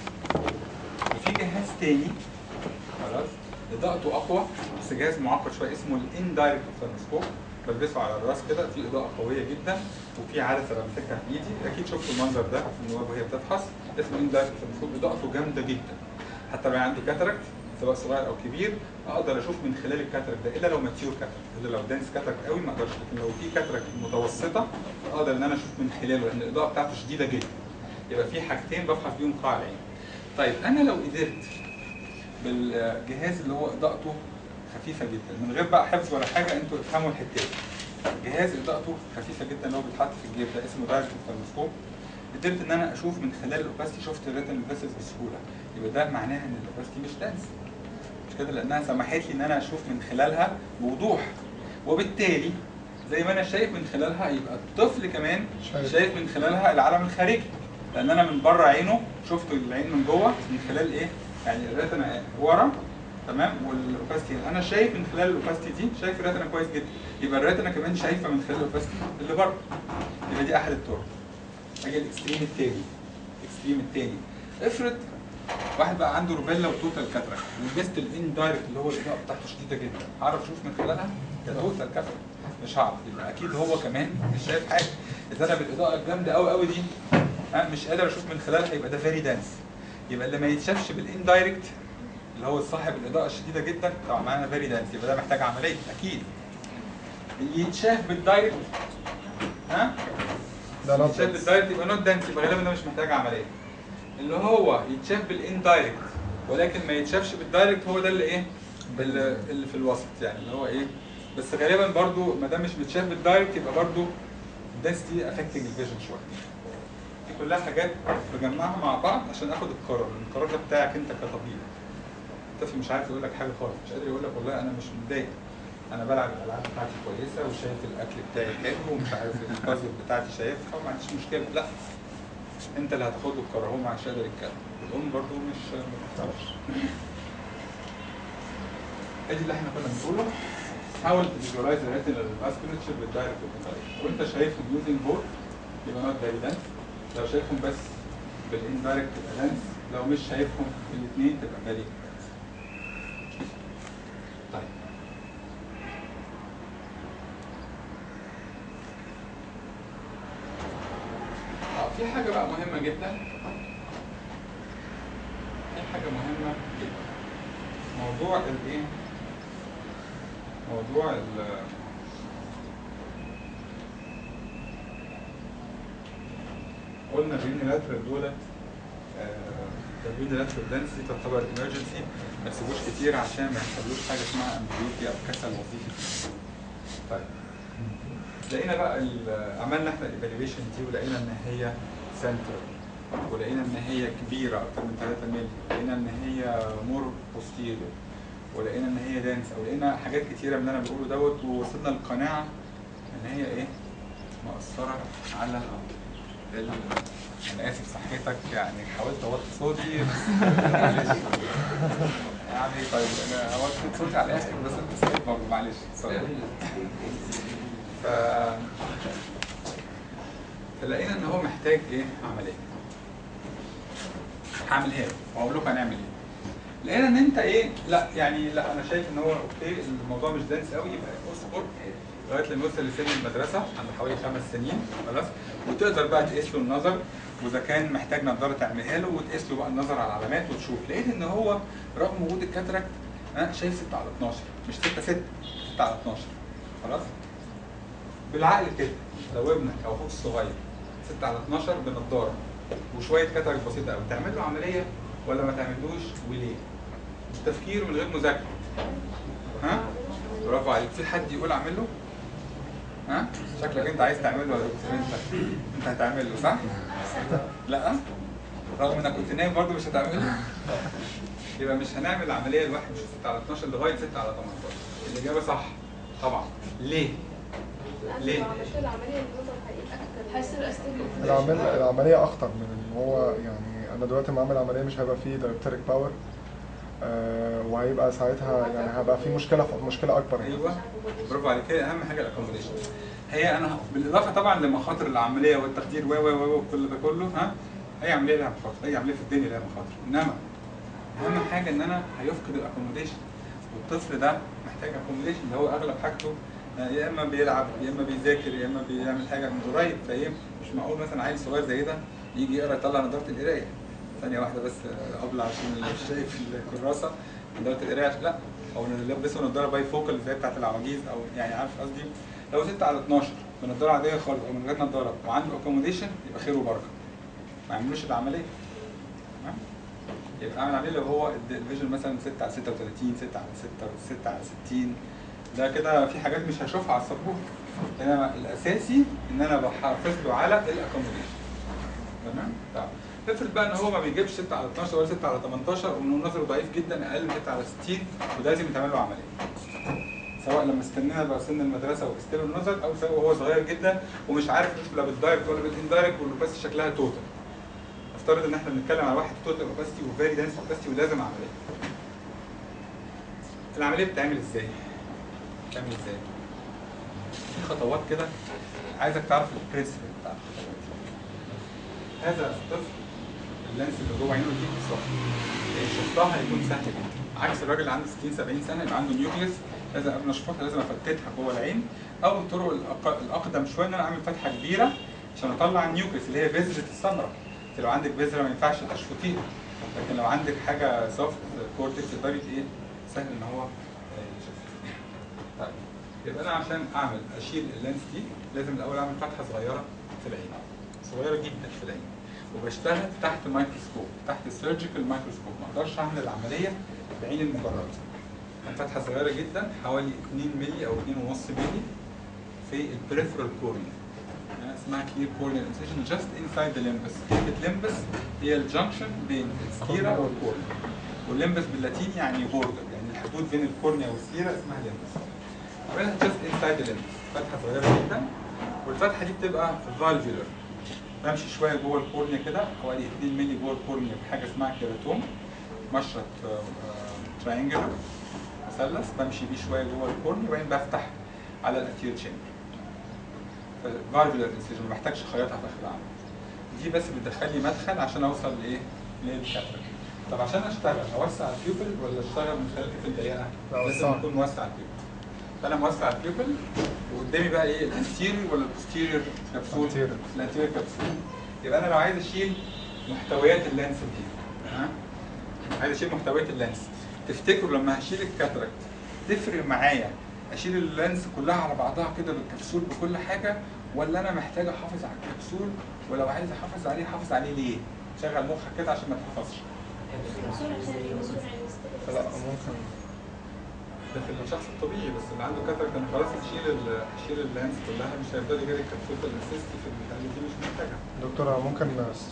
وفي جهاز تاني خلاص اضاءته اقوى بس جهاز معقد شويه اسمه الاندايركت اوفثالموسكوب بلبسه على الراس كده في اضاءه قويه جدا وفي عدسه بمسكها في ايدي اكيد شفتوا المنظر ده في النواب وهي بتفحص اسمه اندايركت اوفثالموسكوب اضاءته جامده جدا حتى لو عندي كاتراكت سواء صغير او كبير اقدر اشوف من خلال الكاتراكت ده الا لو ماتيور كاتراكت الا لو دانس كاتراكت قوي ما اقدرش لكن لو في كاتراكت متوسطه اقدر ان انا اشوف من خلاله لان الاضاءه بتاعته شديده جدا يبقى في حاجتين بفحص بيهم قاع العين طيب انا لو قدرت بالجهاز اللي هو اضاءته خفيفه جدا من غير بقى حفظ ولا حاجه انتوا افهموا الحته دي جهاز اضاءته خفيفه جدا اللي هو بيتحط في الجيب ده اسمه دايركت اوفثالموسكوب قدرت ان انا اشوف من خلال الاوباستي شفت الريتن فيسلز بسهوله يبقى ده معناها ان الاوباستي مش دانس مش كده لانها سمحت لي ان انا اشوف من خلالها بوضوح وبالتالي زي ما انا شايف من خلالها يبقى الطفل كمان شايف. شايف من خلالها العالم الخارجي لان انا من بره عينه شفت العين من جوه من خلال ايه يعني الريتنا ورا تمام والاوباستي انا شايف من خلال الاوباستي دي شايف الريتنا كويس جدا يبقى الريتنا كمان شايفه من خلال الاوباستي اللي بره يبقى دي احد الطرق اجي الاكستريم التاني الاكستريم التاني افرض واحد بقى عنده روبيلا وتوتال كاتراك ولبست الاندايركت اللي هو الاضاءه بتاعته شديده جدا هعرف اشوف من خلالها ده توتال كاتراك مش هعرف يبقى اكيد هو كمان مش شايف حاجه اذا انا بالاضاءه الجامده قوي قوي دي ها مش قادر اشوف من خلالها يبقى ده فيري دانس يبقى اللي ما يتشافش بالاندايركت اللي هو صاحب الاضاءه الشديده جدا طبعا معانا فيري دانس يبقى ده محتاج عمليه اكيد اللي يتشاف بالدايركت ها ده اللي نوت يتشاف بالدايركت يبقى نوت دانس يبقى غالبا ده مش محتاج عمليه اللي هو يتشاف بالاندايركت ولكن ما يتشافش بالدايركت هو ده اللي ايه اللي اللي في الوسط يعني اللي هو ايه بس غالبا برضو ما دام مش متشاف بالدايركت يبقى برضو الدانس دي افكتنج الفيجن شويه دي كلها حاجات بجمعها مع بعض عشان اخد القرار القرار ده بتاعك انت كطبيب الطفل مش عارف يقول لك حاجه خالص مش قادر يقول لك والله انا مش متضايق انا بلعب الالعاب بتاعتي كويسه وشايف الاكل بتاعي حلو ومش عارف البازل بتاعتي شايفها وما عنديش مشكله لا انت اللي هتاخد له القرار هو مش قادر يتكلم الام برضو مش ما بتعرفش ادي اللي احنا كنا بنقوله حاول تفيجوالايز الريتنال فاسكولتشر بالدايركت وانت شايفهم يوزنج بورد يبقى نوت فيري دنس لو شايفهم بس بالاندايركت تبقى دنس لو مش شايفهم الاثنين تبقى فيري طيب اه في حاجة بقى مهمة جدا في حاجة مهمة جدا موضوع الايه موضوع ال قلنا اليونيلاترال دولت اليونيلاترال دنسي تعتبر emergency ما تسيبوش كتير عشان ما يحصلوش حاجة اسمها امبيوتي او كسل وظيفي طيب لقينا بقى ال- عملنا احنا الايفالويشن دي ولقينا ان هي سنتر ولقينا ان هي كبيره اكتر من 3 مللي ولقينا ان هي مور بوستيريور ولقينا ان هي دانس ولقينا حاجات كتيره من اللي انا بقوله دوت ووصلنا للقناعه ان هي ايه مأثره على ال... انا اسف صحتك يعني حاولت اوطي صوتي بس معلش يعني طيب انا وطيت صوتي على الاخر بس انت صحيت برضه معلش سوري ف فلقينا ان هو محتاج ايه عمليه هعملها له واقول لكم هنعمل ايه لقينا ان انت ايه لا يعني لا انا شايف ان هو اوكي الموضوع مش دانس قوي يبقى اصبر لغايه لما يوصل لسن المدرسه عند حوالي خمس سنين خلاص وتقدر بقى تقيس له النظر واذا كان محتاج نظاره تعملها له وتقيس له بقى النظر على العلامات وتشوف لقيت ان هو رغم وجود الكاتراكت ها شايف 6 على 12 مش 6 6 6 على 12 خلاص بالعقل كده لو ابنك او اخوك الصغير 6 على 12 بنضاره وشويه كاتراك بسيطه قوي تعمل له عمليه ولا ما تعملوش وليه؟ التفكير من غير مذاكره ها؟ برافو عليك في حد يقول اعمل له؟ ها؟ شكلك انت عايز تعمله ولا دكتور انت؟ انت هتعمل له صح؟ لا؟ رغم انك كنت نايم برضه مش هتعمله؟ يبقى مش هنعمل عمليه لواحد مش 6 على 12 لغايه 6 على 18 الاجابه صح طبعا ليه؟ ليه؟ لو عملت العملية النظر هيبقى حاسس الاستيل العمل العملية أخطر من إن هو يعني أنا دلوقتي بعمل عملية مش هيبقى فيه دايركتريك باور آه وهيبقى ساعتها يعني هيبقى في مشكلة مشكلة أكبر يعني. ايوه برافو عليك هي اهم حاجه الاكوموديشن هي انا بالاضافه طبعا لمخاطر العمليه والتخدير و و و وكل ده كله ها اي عمليه لها مخاطر اي عمليه في الدنيا لها مخاطر انما اهم حاجه ان انا هيفقد الاكوموديشن والطفل ده محتاج اكوموديشن اللي هو اغلب حاجته آه، يا اما بيلعب يا اما بيذاكر يا اما بيعمل حاجه من قريب فايه مش معقول مثلا عيل صغير زي ده يجي يقرا يطلع نظاره القرايه ثانيه واحده بس آه، قبل عشان اللي مش شايف الكراسه نظاره القرايه عشان- لا او نلبسه نظاره باي فوكال زي بتاعت العواجيز او يعني عارف قصدي لو 6 على 12 بنضاره عاديه خالص او من غير نظاره وعنده اكوموديشن يبقى خير وبركه ما يعملوش العمليه تمام يبقى اعمل عمليه لو هو الد- الفيجن مثلا 6 على 36 6 على 6 6 على 60 ده كده في حاجات مش هشوفها على السبوره انما الاساسي ان انا بحافظ له على الاكوموديشن تمام طيب افرض بقى ان هو ما بيجيبش 6 على 12 ولا 6 على 18 وانه نظره ضعيف جدا اقل من 6 على 60 وده لازم يتعمل له عمليه سواء لما استنينا بقى سن المدرسه وقست له النظر او سواء وهو صغير جدا ومش عارف يشوف لا بالدايركت ولا بالاندايركت والبس شكلها توتال افترض ان احنا بنتكلم على واحد توتال اوباستي وفيري دانس اوباستي ولازم عمليه العمليه بتتعمل ازاي؟ بتتعمل ازاي؟ في خطوات كده عايزك تعرف البرنسبل بتاع الخطوات هذا الطفل اللانس اللي جوه عينه دي صح شفتها هيكون سهل جدا عكس الراجل اللي عنده 60 70 سنه يبقى عنده نيوكليس لازم قبل ما اشفطها لازم افتتها جوه العين او الطرق الأق- الاقدم شويه ان انا اعمل فتحه كبيره عشان اطلع النيوكليس اللي هي بذره الثمره انت لو عندك بذره ما ينفعش تشفطيها لكن لو عندك حاجه سوفت كورتكس تقدري ايه سهل ان هو آه، يشفط طيب يبقى انا عشان اعمل اشيل اللينس دي لازم الاول اعمل فتحه صغيره في العين صغيره جدا في العين وبشتغل تحت مايكروسكوب تحت السيرجيكال مايكروسكوب ما اقدرش اعمل العمليه بعين المجرد فتحه صغيره جدا حوالي 2 مللي او 2.5 مللي في البريفرال كورنيا اسمها كلير كورنيا انسيشن جاست انسايد ذا ليمبس كلمه ليمبس هي الجنكشن بين السكيرا والكورنيا والليمبس باللاتيني يعني بوردر يعني الحدود بين الكورنيا والسكيرا اسمها ليمبس عاملها جاست انسايد اللينس فتحه صغيره جدا والفتحه دي بتبقى فالفيولر بمشي شويه جوه الكورنيا كده حوالي 2 مللي جوه الكورنيا بحاجه اسمها كيراتوم مشرط تراينجلر مثلث بمشي بيه شويه جوه الكورنيا وبعدين بفتح على الانتيريور تشامبر فالفيولر انسيجن ما بحتاجش خياطه في اخر العمل دي بس بتدخل لي مدخل عشان اوصل لايه؟ للكاتراك طب عشان اشتغل اوسع البيوبل ولا اشتغل من خلال البيوبل ضيقه؟ لا، لازم وسعها. اكون موسع البيوبل فانا موسع البيوبل وقدامي بقى ايه الانتيريور ولا البوستيريور كبسول؟ Anterior. الانتيريور كبسول يبقى انا لو عايز اشيل محتويات اللينس دي ها؟ عايز اشيل محتويات اللينس تفتكروا لما هشيل الكاتراكت تفرق معايا اشيل اللينس كلها على بعضها كده بالكبسول بكل حاجه ولا انا محتاج احافظ على الكبسول ولو عايز احافظ عليه احافظ عليه ليه؟ شغل مخك كده عشان ما تحفظش لا ممكن ده في الشخص الطبيعي بس اللي عنده كاتراكت انا خلاص هشيل ال- هشيل اللينس كلها مش هيفضل غير الكبسول الاسيستي في الحاله دي مش محتاجها دكتور أنا ممكن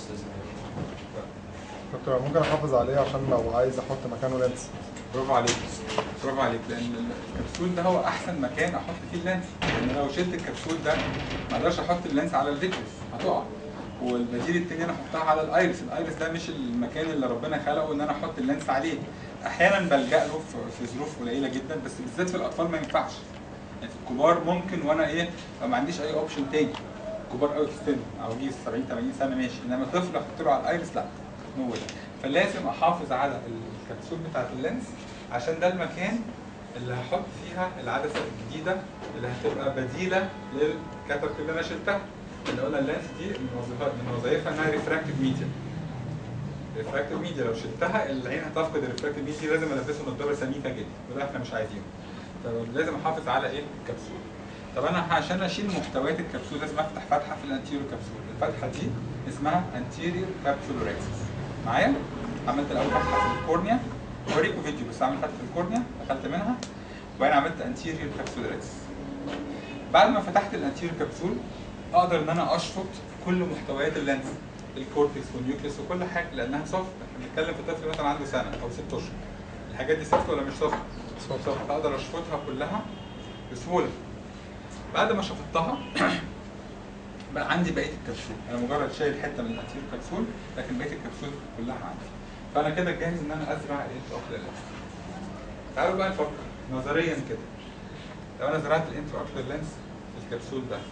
دكتور أنا ممكن احافظ عليه عشان لو عايز احط مكانه لينس برافو عليك برافو عليك لان الكبسول ده هو احسن مكان احط فيه اللينس لان لو شلت الكبسول ده ما اقدرش احط اللينس على الفيترس هتقع والبديل التاني انا احطها على الايرس الايرس ده مش المكان اللي ربنا خلقه ان انا احط اللينس عليه احيانا بلجا له في- في ظروف قليله جدا بس بالذات في الاطفال ما ينفعش يعني في الكبار ممكن وانا ايه ما عنديش اي اوبشن تاني كبار قوي في السن عواجيز 70 80 سنه ماشي انما طفل احط له على الايرس لا نو واي فلازم احافظ على الكبسول بتاعت اللينس عشان ده المكان اللي هحط فيها العدسه الجديده اللي هتبقى بديله للكاترك اللي انا شلتها اللي قلنا اللينس دي من وظيفها من وظائفها انها ريفراكتيف ميديا ريفراكتيف ميديا لو شلتها العين هتفقد الريفراكتيف ميديا لازم البسه نضاره سميكه جدا وده احنا مش عايزينه فلازم احافظ على ايه الكبسول طب انا عشان اشيل محتويات الكبسول لازم افتح فتحه في الانتيريور كبسول الفتحه دي اسمها انتيريور كابسول ريكسس معايا عملت الاول فتحه في الكورنيا اوريكم فيديو بس عملت فتحه في الكورنيا دخلت منها وبعدين عملت انتيريور كابسول ريكسس بعد ما فتحت الانتيريور كبسول اقدر ان انا اشفط كل محتويات اللينس الكورتكس والنيوكليس وكل حاجه لانها سوفت احنا بنتكلم في طفل مثلا عنده سنه او ست اشهر الحاجات دي سوفت ولا مش سوفت؟ سوفت اقدر اشفطها كلها بسهوله بعد ما شفطتها بقى عندي بقيه الكبسول انا مجرد شايل حته من الانتيريور كبسول لكن بقيه الكبسول كلها عندي فانا كده جاهز ان انا ازرع الانتراوكلر لينس تعالوا بقى نفكر نظريا كده لو انا زرعت الانتراوكلر لينس في الكبسول ده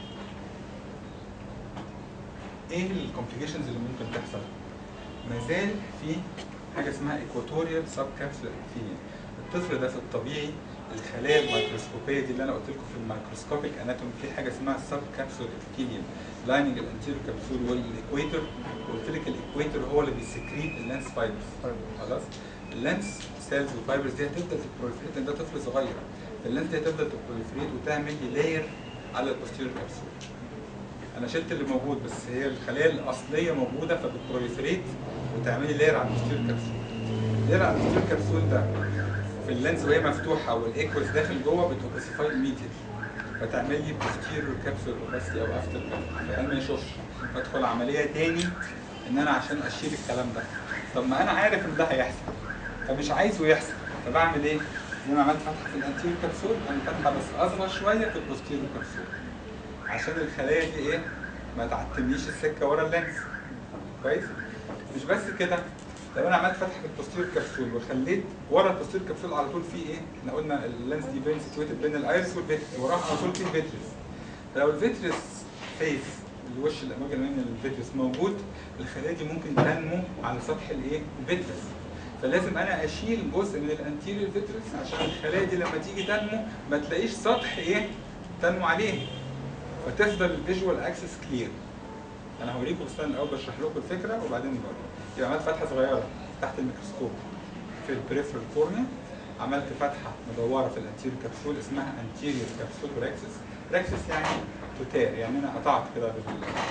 ايه الكومبليكيشنز اللي ممكن تحصل؟ ما زال في حاجه اسمها ايكواتوريال سب كابسول ابيثيليوم الطفل ده في الطبيعي الخلايا الميكروسكوبيه دي اللي انا قلت لكم في الميكروسكوبيك اناتومي في حاجه اسمها سب كابسول ابيثيليوم لايننج الانتيريور كابسول والايكويتور وقلت لك الايكويتور هو اللي بيسكريت اللانس فايبرز خلاص اللانس سيلز والفايبرز دي هتبدا تبروليفريت لان ده طفل صغير اللانس دي هتبدا تبروليفريت وتعمل لي لاير على البوستيريور كابسول انا شلت اللي موجود بس هي الخلايا الاصليه موجوده فبتبروليفريت وتعملي لاير على البوستيريور كابسول لاير على البوستيريور كابسول ده في اللينز وهي مفتوحه والايكوس داخل جوه بتوبسيفاي الميديا فتعمل لي بوستيريور كابسول اوباسيتي او افتر فقال ما يشوفش بدخل عمليه تاني ان انا عشان اشيل الكلام ده طب ما انا عارف ان ده هيحصل فمش عايزه يحصل فبعمل ايه؟ زي ما عملت فتحه في الانتيريور كابسول انا فتحه بس اصغر شويه في البوستيريور كابسول عشان الخلايا دي ايه؟ ما تعتمليش السكه ورا اللينس كويس؟ مش بس كده لو انا عملت فتحه في البوستيريور كبسول وخليت ورا البوستيريور كبسول على طول في ايه؟ احنا قلنا اللينس دي بين سيتويتد بين الايرس والفيترس وراها على طول في الفيترس فلو الفيترس فيس الوش الاماكن من الفيترس موجود الخلايا دي ممكن تنمو على سطح الايه؟ الفيترس فلازم انا اشيل جزء من الانتيريور فيترس عشان الخلايا دي لما تيجي تنمو ما تلاقيش سطح ايه؟ تنمو عليه فتفضل الفيجوال اكسس كلير انا هوريكم بس انا الاول بشرح لكم الفكره وبعدين نوري يبقى عملت فتحه صغيره تحت الميكروسكوب في البريفرال كورنيا عملت فتحه مدوره في الانتيريور كبسول اسمها انتيريور كبسول ريكسس ريكسس يعني تتار يعني انا قطعت كده بال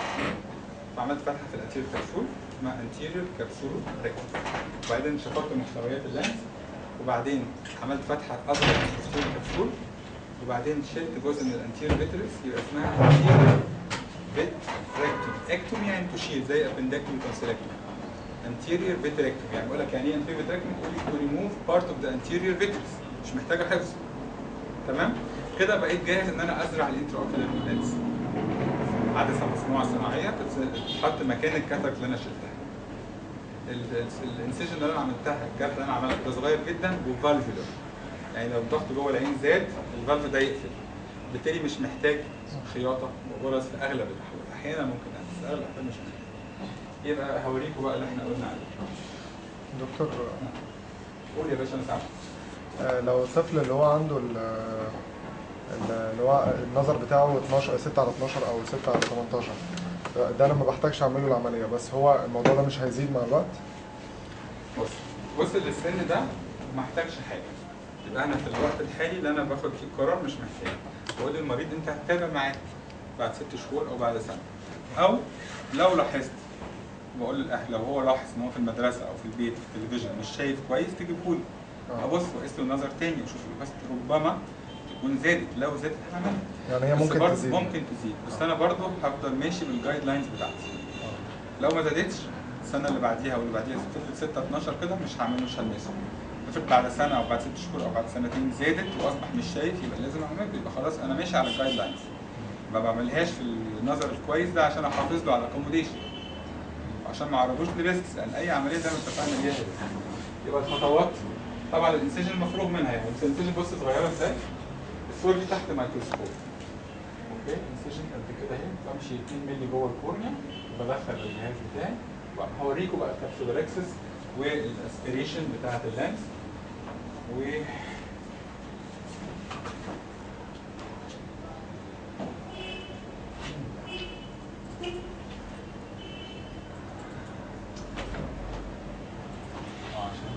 فعملت فتحه في الانتيريور كبسول اسمها انتيريور كبسول ريكسس وبعدين شفطت محتويات اللينس وبعدين عملت فتحه اصغر في الانتيريور كبسول وبعدين شلت جزء من الانتيريور فيترس يبقى اسمها انتيريور فيتريكتوم اكتوم يعني تشيل زي ابندكتوم تونسيلكتوم anterior vitrectomy يعني بقول لك يعني ايه anterior vitrectomy تقول لي to remove part of the anterior vitreous مش محتاجه حفظ تمام كده بقيت جاهز ان انا ازرع الانترا اوكيولار لينز عدسه مصنوعه صناعيه تتحط مكان الكاتراكت اللي انا شلتها الانسيجن اللي انا عملتها الجرح اللي انا عملته ده صغير جدا وفالفولر يعني لو الضغط جوه العين زاد الفالف ده يقفل بالتالي مش محتاج خياطه وغرز في اغلب الاحوال احيانا ممكن بس اغلب الاحوال مش محتاج يبقى هوريكم بقى اللي احنا قلنا عليه دكتور قول يا باشا انا سامعك آه، لو الطفل اللي هو عنده ال- ال- اللي هو النظر بتاعه 12 6 على 12 او 6 على 18 ده انا ما بحتاجش اعمل له العمليه بس هو الموضوع ده مش هيزيد مع الوقت بص وصل للسن ده ما احتاجش حاجه يبقى انا في الوقت الحالي اللي انا باخد فيه القرار مش محتاج بقول للمريض انت هتتابع معاه بعد ست شهور او بعد سنه او لو لاحظت بقول للاهل لو هو لاحظ ان هو في المدرسه او في البيت في التلفزيون مش شايف كويس تجيبه لي آه. ابص واقيس له نظر تاني واشوف بس ربما تكون زادت لو زادت هعملها يعني هي بس ممكن برضه تزيد ممكن تزيد بس انا برضه هفضل ماشي بالجايد لاينز بتاعتي لو ما زادتش السنه اللي بعديها واللي بعديها افرض 6 12 كده مش هعمله مش هلمسه افرض بعد سنه او بعد ست شهور او بعد سنتين زادت واصبح مش شايف يبقى لازم اعمله يبقى خلاص انا ماشي على الجايد لاينز ما بعملهاش في النظر الكويس ده عشان احافظ له على اكوموديشن عشان ما اعرضوش لريسكس لان اي عمليه زي ما اتفقنا ليها risk. يبقى الخطوات طبعا الانسيجن مفروغ منها يعني بس الانسيجن بص صغيره ازاي الصور دي تحت ميكروسكوب اوكي انسيجن قد كده اهي بمشي 2 مللي جوه الكورنيا وبدخل الجهاز بتاعي بقى هوريكم بقى الكابسولاركسس والاسبيريشن بتاعت اللانس و آه، عشان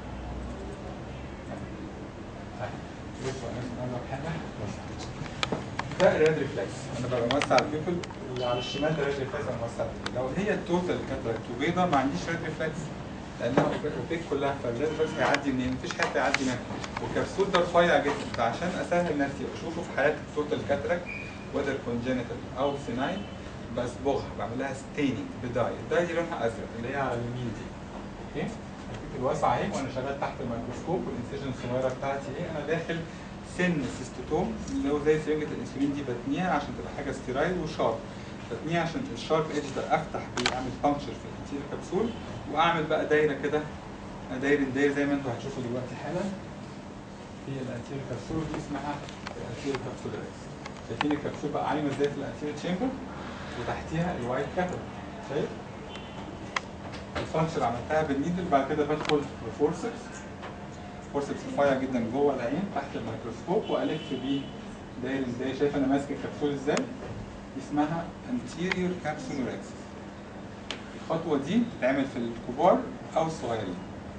بصوا انا اسمع لك حاجه ده الريد ريفلكس انا ببقى موسع البيبل اللي على الشمال ده ريد ريفلكس انا موسع البيبل. لو هي التوتال كاتراكت وبيضه ما عنديش ريد ريفلكس لانها اوبيك كلها فالريد ريفلكس هيعدي منين؟ مفيش حته يعدي منها والكبسول ده رفيع جدا فعشان اسهل نفسي واشوفه في حالات التوتال كاتراكت وذر كونجنتال او سينايل بصبغها بعمل لها ستيننج بداي الداي دي لونها ازرق اللي هي على اليمين دي اوكي الحته الواسعه اهي وانا شغال تحت الميكروسكوب والانسيجن الصغيره بتاعتي ايه انا داخل سن سيستوتوم اللي هو زي سرنجه الانسولين دي بتنيها عشان تبقى حاجه ستيرايل وشارب بتنيها عشان الشارب ايدج ده افتح بيعمل بانكشر في الانتيريور كبسول واعمل بقى دايره كده داير داير زي ما انتوا هتشوفوا دلوقتي حالا في الانتيريور كبسول دي اسمها الانتيريور كبسول شايفين الكبسول بقى عايمه ازاي في الانتيريور تشامبر وتحتيها الوايت كاتل شايف الفانكشن عملتها بالنيدل بعد كده بدخل بفورسكس فورسكس رفيع جدا جوه العين تحت الميكروسكوب والف بيه داير ازاي شايف انا ماسك الكبسول ازاي دي اسمها anterior capsulorhexis الخطوه دي بتتعمل في الكبار او الصغيرين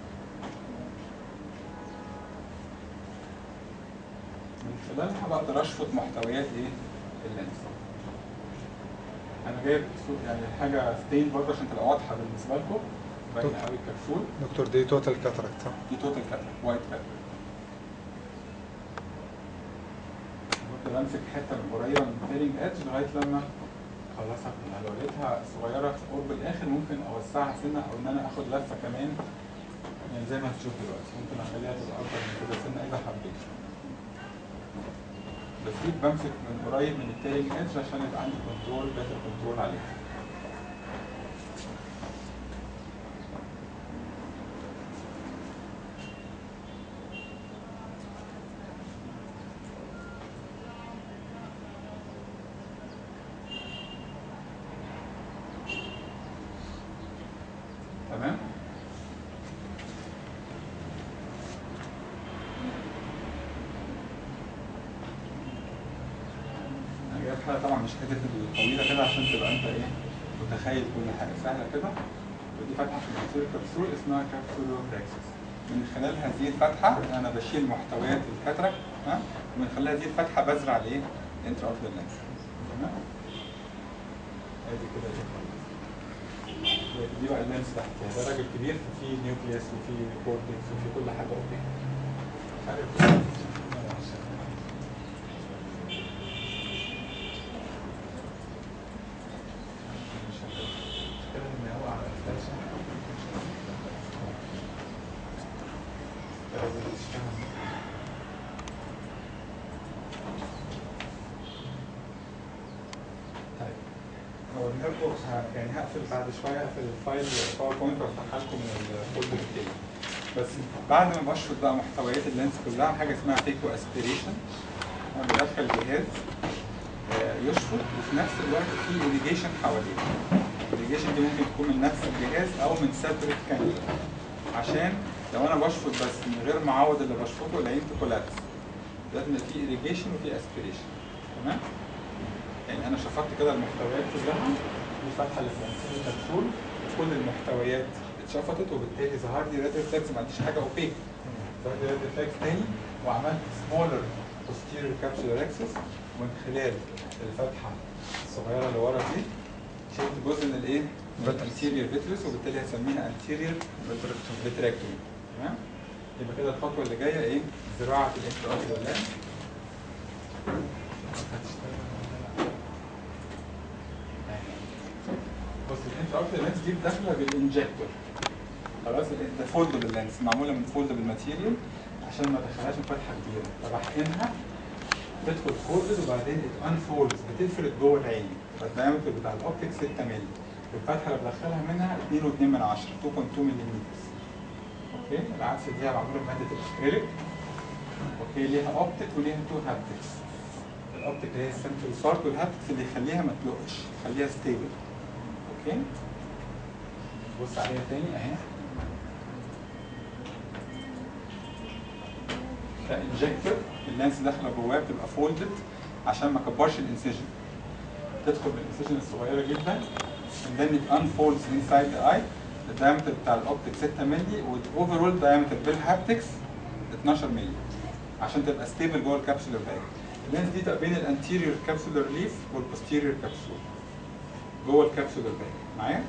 من خلالها بقدر اشفط محتويات ايه اللينس انا جايب صو- يعني حاجه ستين برضه عشان تبقى واضحه بالنسبه لكم باينه قوي الكبسول دكتور دي توتال كاتراكت صح؟ دي توتال كاتر وايت كاتر بفضل امسك حته من قريبه من التيرنج ادج لغايه لما اخلصها كلها لو لقيتها صغيره في قرب الاخر ممكن اوسعها سنه او ان انا اخد لفه كمان يعني زي ما هتشوف دلوقتي ممكن اخليها تبقى اكبر من كده سنه اذا حبيت بس دي بمسك من قريب من التيرنج ادج عشان يبقى عندي كنترول بيتر كنترول عليها تمام انا جايب حاجه طبعا مش حته طويله كده عشان تبقى انت ايه متخيل كل حاجه سهله كده ودي فتحه في الانتيريور كبسول اسمها كابسولوركسس من خلال هذه الفتحه انا بشيل محتويات الكاتراك ها ومن خلال هذه الفتحه بزرع الايه انترا اوف لينس تمام ادي كده دي دي بقى اللينس تحتها ده راجل كبير فيه نيوكليوس وفيه كورتكس وفيه كل حاجه اوكي عارف بحبه ه- يعني هقفل بعد شويه هقفل الفايل باوربوينت وافتحها لكم من الفولدر التاني بس بعد ما بشفط بقى محتويات اللينس كلها حاجه اسمها فيكو اسبيريشن انا بدخل جهاز آه، يشفط وفي نفس الوقت في irrigation حواليه الirrigation دي ممكن تكون من نفس الجهاز او من separate كانيولا عشان لو انا بشفط بس من غير ما اعوض اللي بشفطه العين تكولابس لازم يبقى في irrigation وفي aspiration تمام يعني انا شفطت كده المحتويات كلها دي فتحه اللي في الانسان الكبسول وكل المحتويات اتشفطت وبالتالي ظهر لي ريد ريفلكس ما عنديش حاجه اوبيك ظهر لي ريد ريفلكس تاني وعملت سمولر posterior capsular axis ومن خلال الفتحه الصغيره اللي ورا دي شلت جزء من الايه؟ من الانتيريور فيترس وبالتالي هسميها انتيريور فيتريكتومي تمام؟ يبقى كده الخطوه اللي جايه ايه؟ زراعه الانتراكتور لانس بص الانتراكتور لانس دي داخله بالانجكتور خلاص ده فولدبل لانس معموله من فولدبل ماتيريال عشان ما ادخلهاش من فتحه كبيره فبحقنها تدخل فولدد وبعدين ات انفولد بتفرد جوه العين فالدايمتر بتاع الاوبتيك 6 مللي الفتحه اللي بدخلها منها 2.2 من 10 2.2 ملم اوكي العدسه دي معموله بماده الاكريليك اوكي ليها اوبتيك وليها تو هابتكس الاوبتيك اللي هي السنترال سبارك والهابتكس اللي يخليها ما تلقش يخليها ستيبل اوكي بص عليها تاني اهي ده انجكتور اللانس داخله جواه بتبقى فولدد عشان ما كبرش الانسيجن تدخل بالانسيجن الصغيره جدا and then it unfolds inside the eye الدايمتر بتاع الاوبتيك 6 مللي والاوفرول دايمتر بالهابتكس 12 مللي عشان تبقى ستيبل جوه الكابسولر باك اللينس دي تبقى بين الانتيريور كابسولر ليف والبوستيريور كابسول جوه الكابسولر باك معايا؟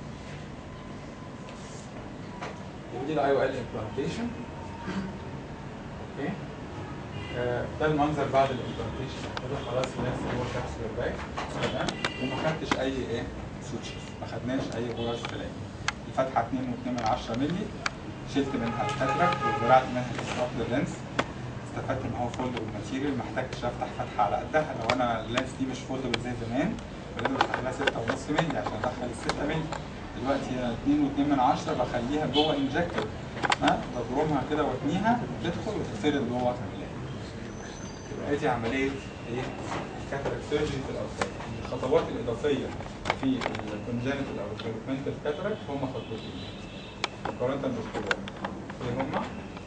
ودي الاي او ال امبلانتيشن اوكي آه، ده المنظر بعد الامبلانتيشن كده خلاص الناس جوه الكابسولر باك تمام وما خدتش اي ايه سوتشرز ما خدناش اي غرز في العين الفتحه 2.2 من 10 مللي شلت منها الكاتراكت وزرعت منها الاستراكتور لينس استفدت ان هو فولدبل ماتيريال ما احتاجتش افتح فتحه على قدها لو انا اللينس دي مش فولدبل زي زمان لازم افتح لها 6.5 مللي عشان ادخل ال 6 مللي دلوقتي انا 2.2 من 10 بخليها جوه انجكتور ها ببرمها كده واتنيها تدخل وتتفرد جوه العين يبقى دي عمليه ايه؟ الكاتراكت سيرجري في الاطفال الخطوات الاضافيه في الكونجنتال او الديفلوبمنتال كاتراكت هم خطوتين مقارنه بالكبار ايه هما؟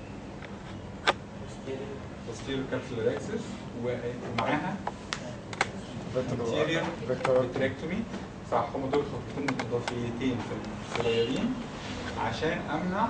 posterior capsular axis ومعاها anterior vitrectomy صح هم دول خطوتين اضافيتين في الصغيرين عشان امنع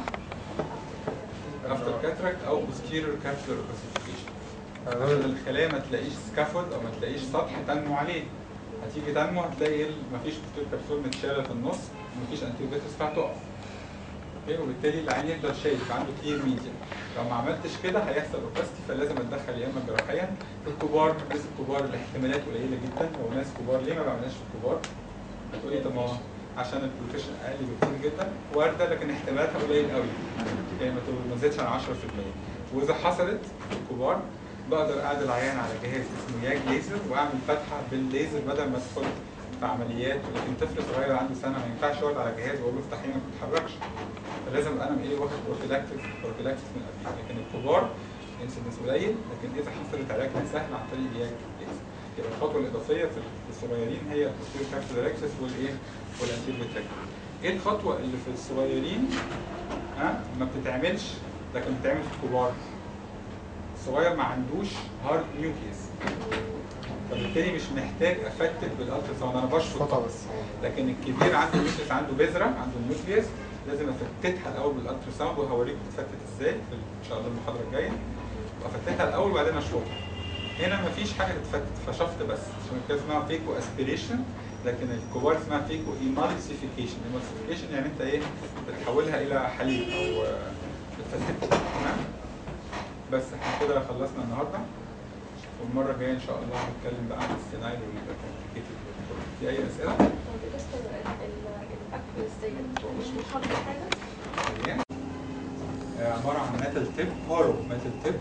افتر كاتراكت او posterior capsular opacification عشان الخلايا ما تلاقيش سكافولد او ما تلاقيش سطح تنمو عليه هتيجي تنمو هتلاقي ال- مفيش posterior كبسول متشاله في النص ومفيش anterior vitreous فهتقف اوكي وبالتالي العين يفضل شايف عنده كلير ميديا لو ما عملتش كده هيحصل اوباستي فلازم اتدخل يا اما جراحيا في الكبار الناس الكبار الاحتمالات قليله جدا لو ناس كبار ليه ما بعملهاش في الكبار؟ هتقولي طب ما هو عشان البروتكشن اقل بكتير جدا وارده لكن احتمالاتها قليل قوي يعني ما تبقى- ما تزيدش عن 10% واذا حصلت في الكبار بقدر اعدل العيان على جهاز اسمه ياج ليزر واعمل فتحه بالليزر بدل ما ادخل في عمليات لكن طفل صغير عنده سنه ما ينفعش يقعد على جهاز واقول له افتح عينك ما تتحركش فلازم انا ايه واخد بروفيلاكتيك بروفيلاكتيك من قبل لكن الكبار انسيدنس قليل لكن اذا حصلت علاجها سهل عن طريق الياج ليزر يبقى الخطوه الاضافيه في الصغيرين هي البوستيريور كابسولار اكسس والايه والانتيريور فيتراكتومي ايه الخطوه اللي في الصغيرين ها ما بتتعملش لكن بتتعمل في الكبار الصغير ما عندوش هارد نيوكليس فبالتالي مش محتاج افكت بالالترا ساوند انا بشفط خطأ بس لكن الكبير عنده نيوكليس عنده بذره عنده النيوكليس لازم افتتها الاول بالالترا ساوند وهوريكم بتتفتت ازاي في ان شاء الله المحاضره الجايه افتتها الاول وبعدين اشفطها هنا مفيش حاجه تتفتت فشفط بس عشان كده اسمها فيكو اسبيريشن لكن الكبار اسمها فيكو ايمالسيفيكيشن ايمالسيفيكيشن يعني انت ايه بتحولها الى حليب او آه، بتفتتها تمام بس احنا كده خلصنا النهارده والمره الجايه ان شاء الله هنتكلم بقى عن السيناريو والكومبليكيتد في اي اسئله؟ طب بالنسبة للأكل ديت هو مش محضر حاجة؟ تمام. آه، عبارة عن ميتال تيب هورو ميتال تيب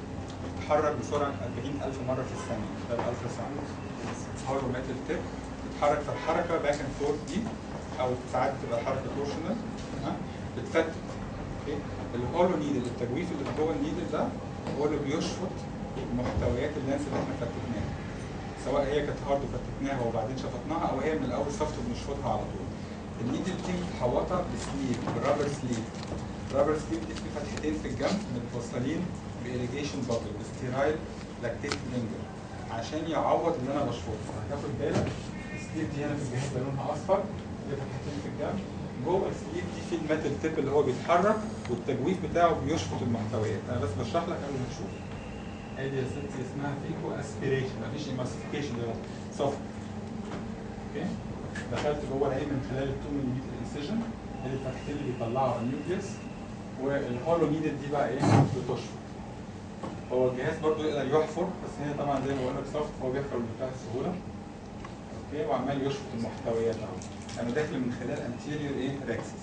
بتتحرك بسرعة 40000 مرة في الثانية ده الألترا ساوند هورو ميتال تيب بتتحرك في الحركه باك اند فورث دي او ساعات بتبقى حركه تورشنال ها بتفتت اوكي الهولو نيدل التجويف اللي جوه النيدل ده هو اللي بيشفط محتويات اللانس اللي احنا فتتناها سواء هي كانت هارد وفتتناها وبعدين شفطناها او هي من الاول سوفت وبنشفطها على طول النيدل دي متحوطه بسليف برابر سليف الرابر سليف دي في فتحتين في الجنب متوصلين بإيريجيشن بابل بستيرايل لاكتيت لينجر عشان يعوض اللي انا بشفطه هتاخد بالك السليف دي هنا في الجهاز ده لونها اصفر دي فتحتين في الجنب جوه السليف دي في الميتال تيب اللي هو بيتحرك والتجويف بتاعه بيشفط المحتويات انا بس بشرح لك قبل ما تشوف ادي يا ستي اسمها فيكو اسبيريشن مفيش ايماسيفيكيشن ده سوفت اوكي دخلت جوه العين من خلال ال 2 ملم انسيجن اللي الفتحتين اللي بيطلعوا النيوكليس والهولو نيدل دي بقى ايه بتشفط هو الجهاز برضو يقدر يحفر بس هنا طبعا زي ما بقول لك سوفت فهو بيحفر بمنتهى السهوله اوكي وعمال يشفط المحتويات اهو انا داخل من خلال انتيريور ايه ريكسس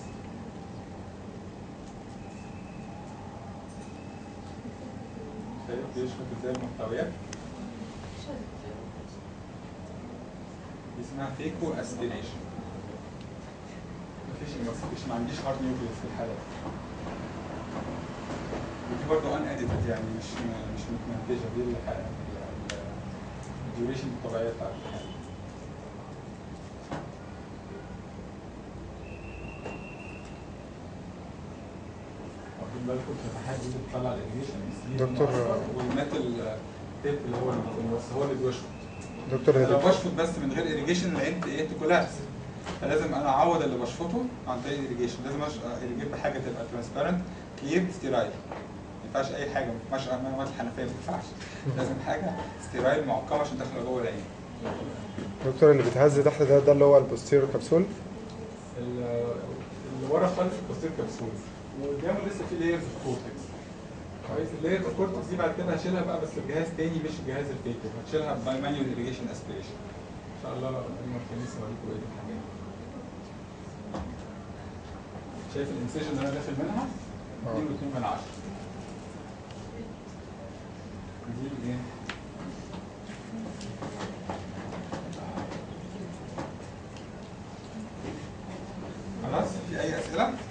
شايف بيشفط ازاي المحتويات دي اسمها فيكو اسبيريشن مفيش ايماسيفيكيشن ما عنديش هارد نيوكليس في الحالة دي ودي برضه ان اديتد يعني مش مش متمنتجه دي الحقيقة الديوريشن الطبيعية بتاعت الحالة واخدين بالكم الفتحات دي اللي بتطلع الاريجيشن دكتور- والميتال تيب اللي هو اللي بس هو اللي بيشفط دكتور لو هدى بشفط بس من غير irrigation العين ت- ايه تكولابس فلازم انا اعوض اللي بشفطه عن طريق irrigation لازم irrigate بحاجه تبقى ترانسبيرنت كلير ستيرايل ما ينفعش اي حاجه ما ينفعش امامات الحنفيه ما ينفعش لازم حاجه ستيرايل معقمه عشان داخله جوه العين دكتور اللي بيتهز تحت ده ده اللي هو البوستيريور كبسول ال- اللي ورا خالص البوستير كبسول وقدامه لسه في لايرز اوف كورتكس كويس اللايرز اوف كورتكس دي بعد كده هشيلها بقى بس بجهاز تاني مش الجهاز الفيكو هتشيلها باي مانيوال irrigation اسبريشن ان شاء الله يوم الخميس اوريكم ايه الحاجات شايف الانسيجن اللي انا داخل منها 2 و2 من 10 دي الايه خلاص في اي اسئله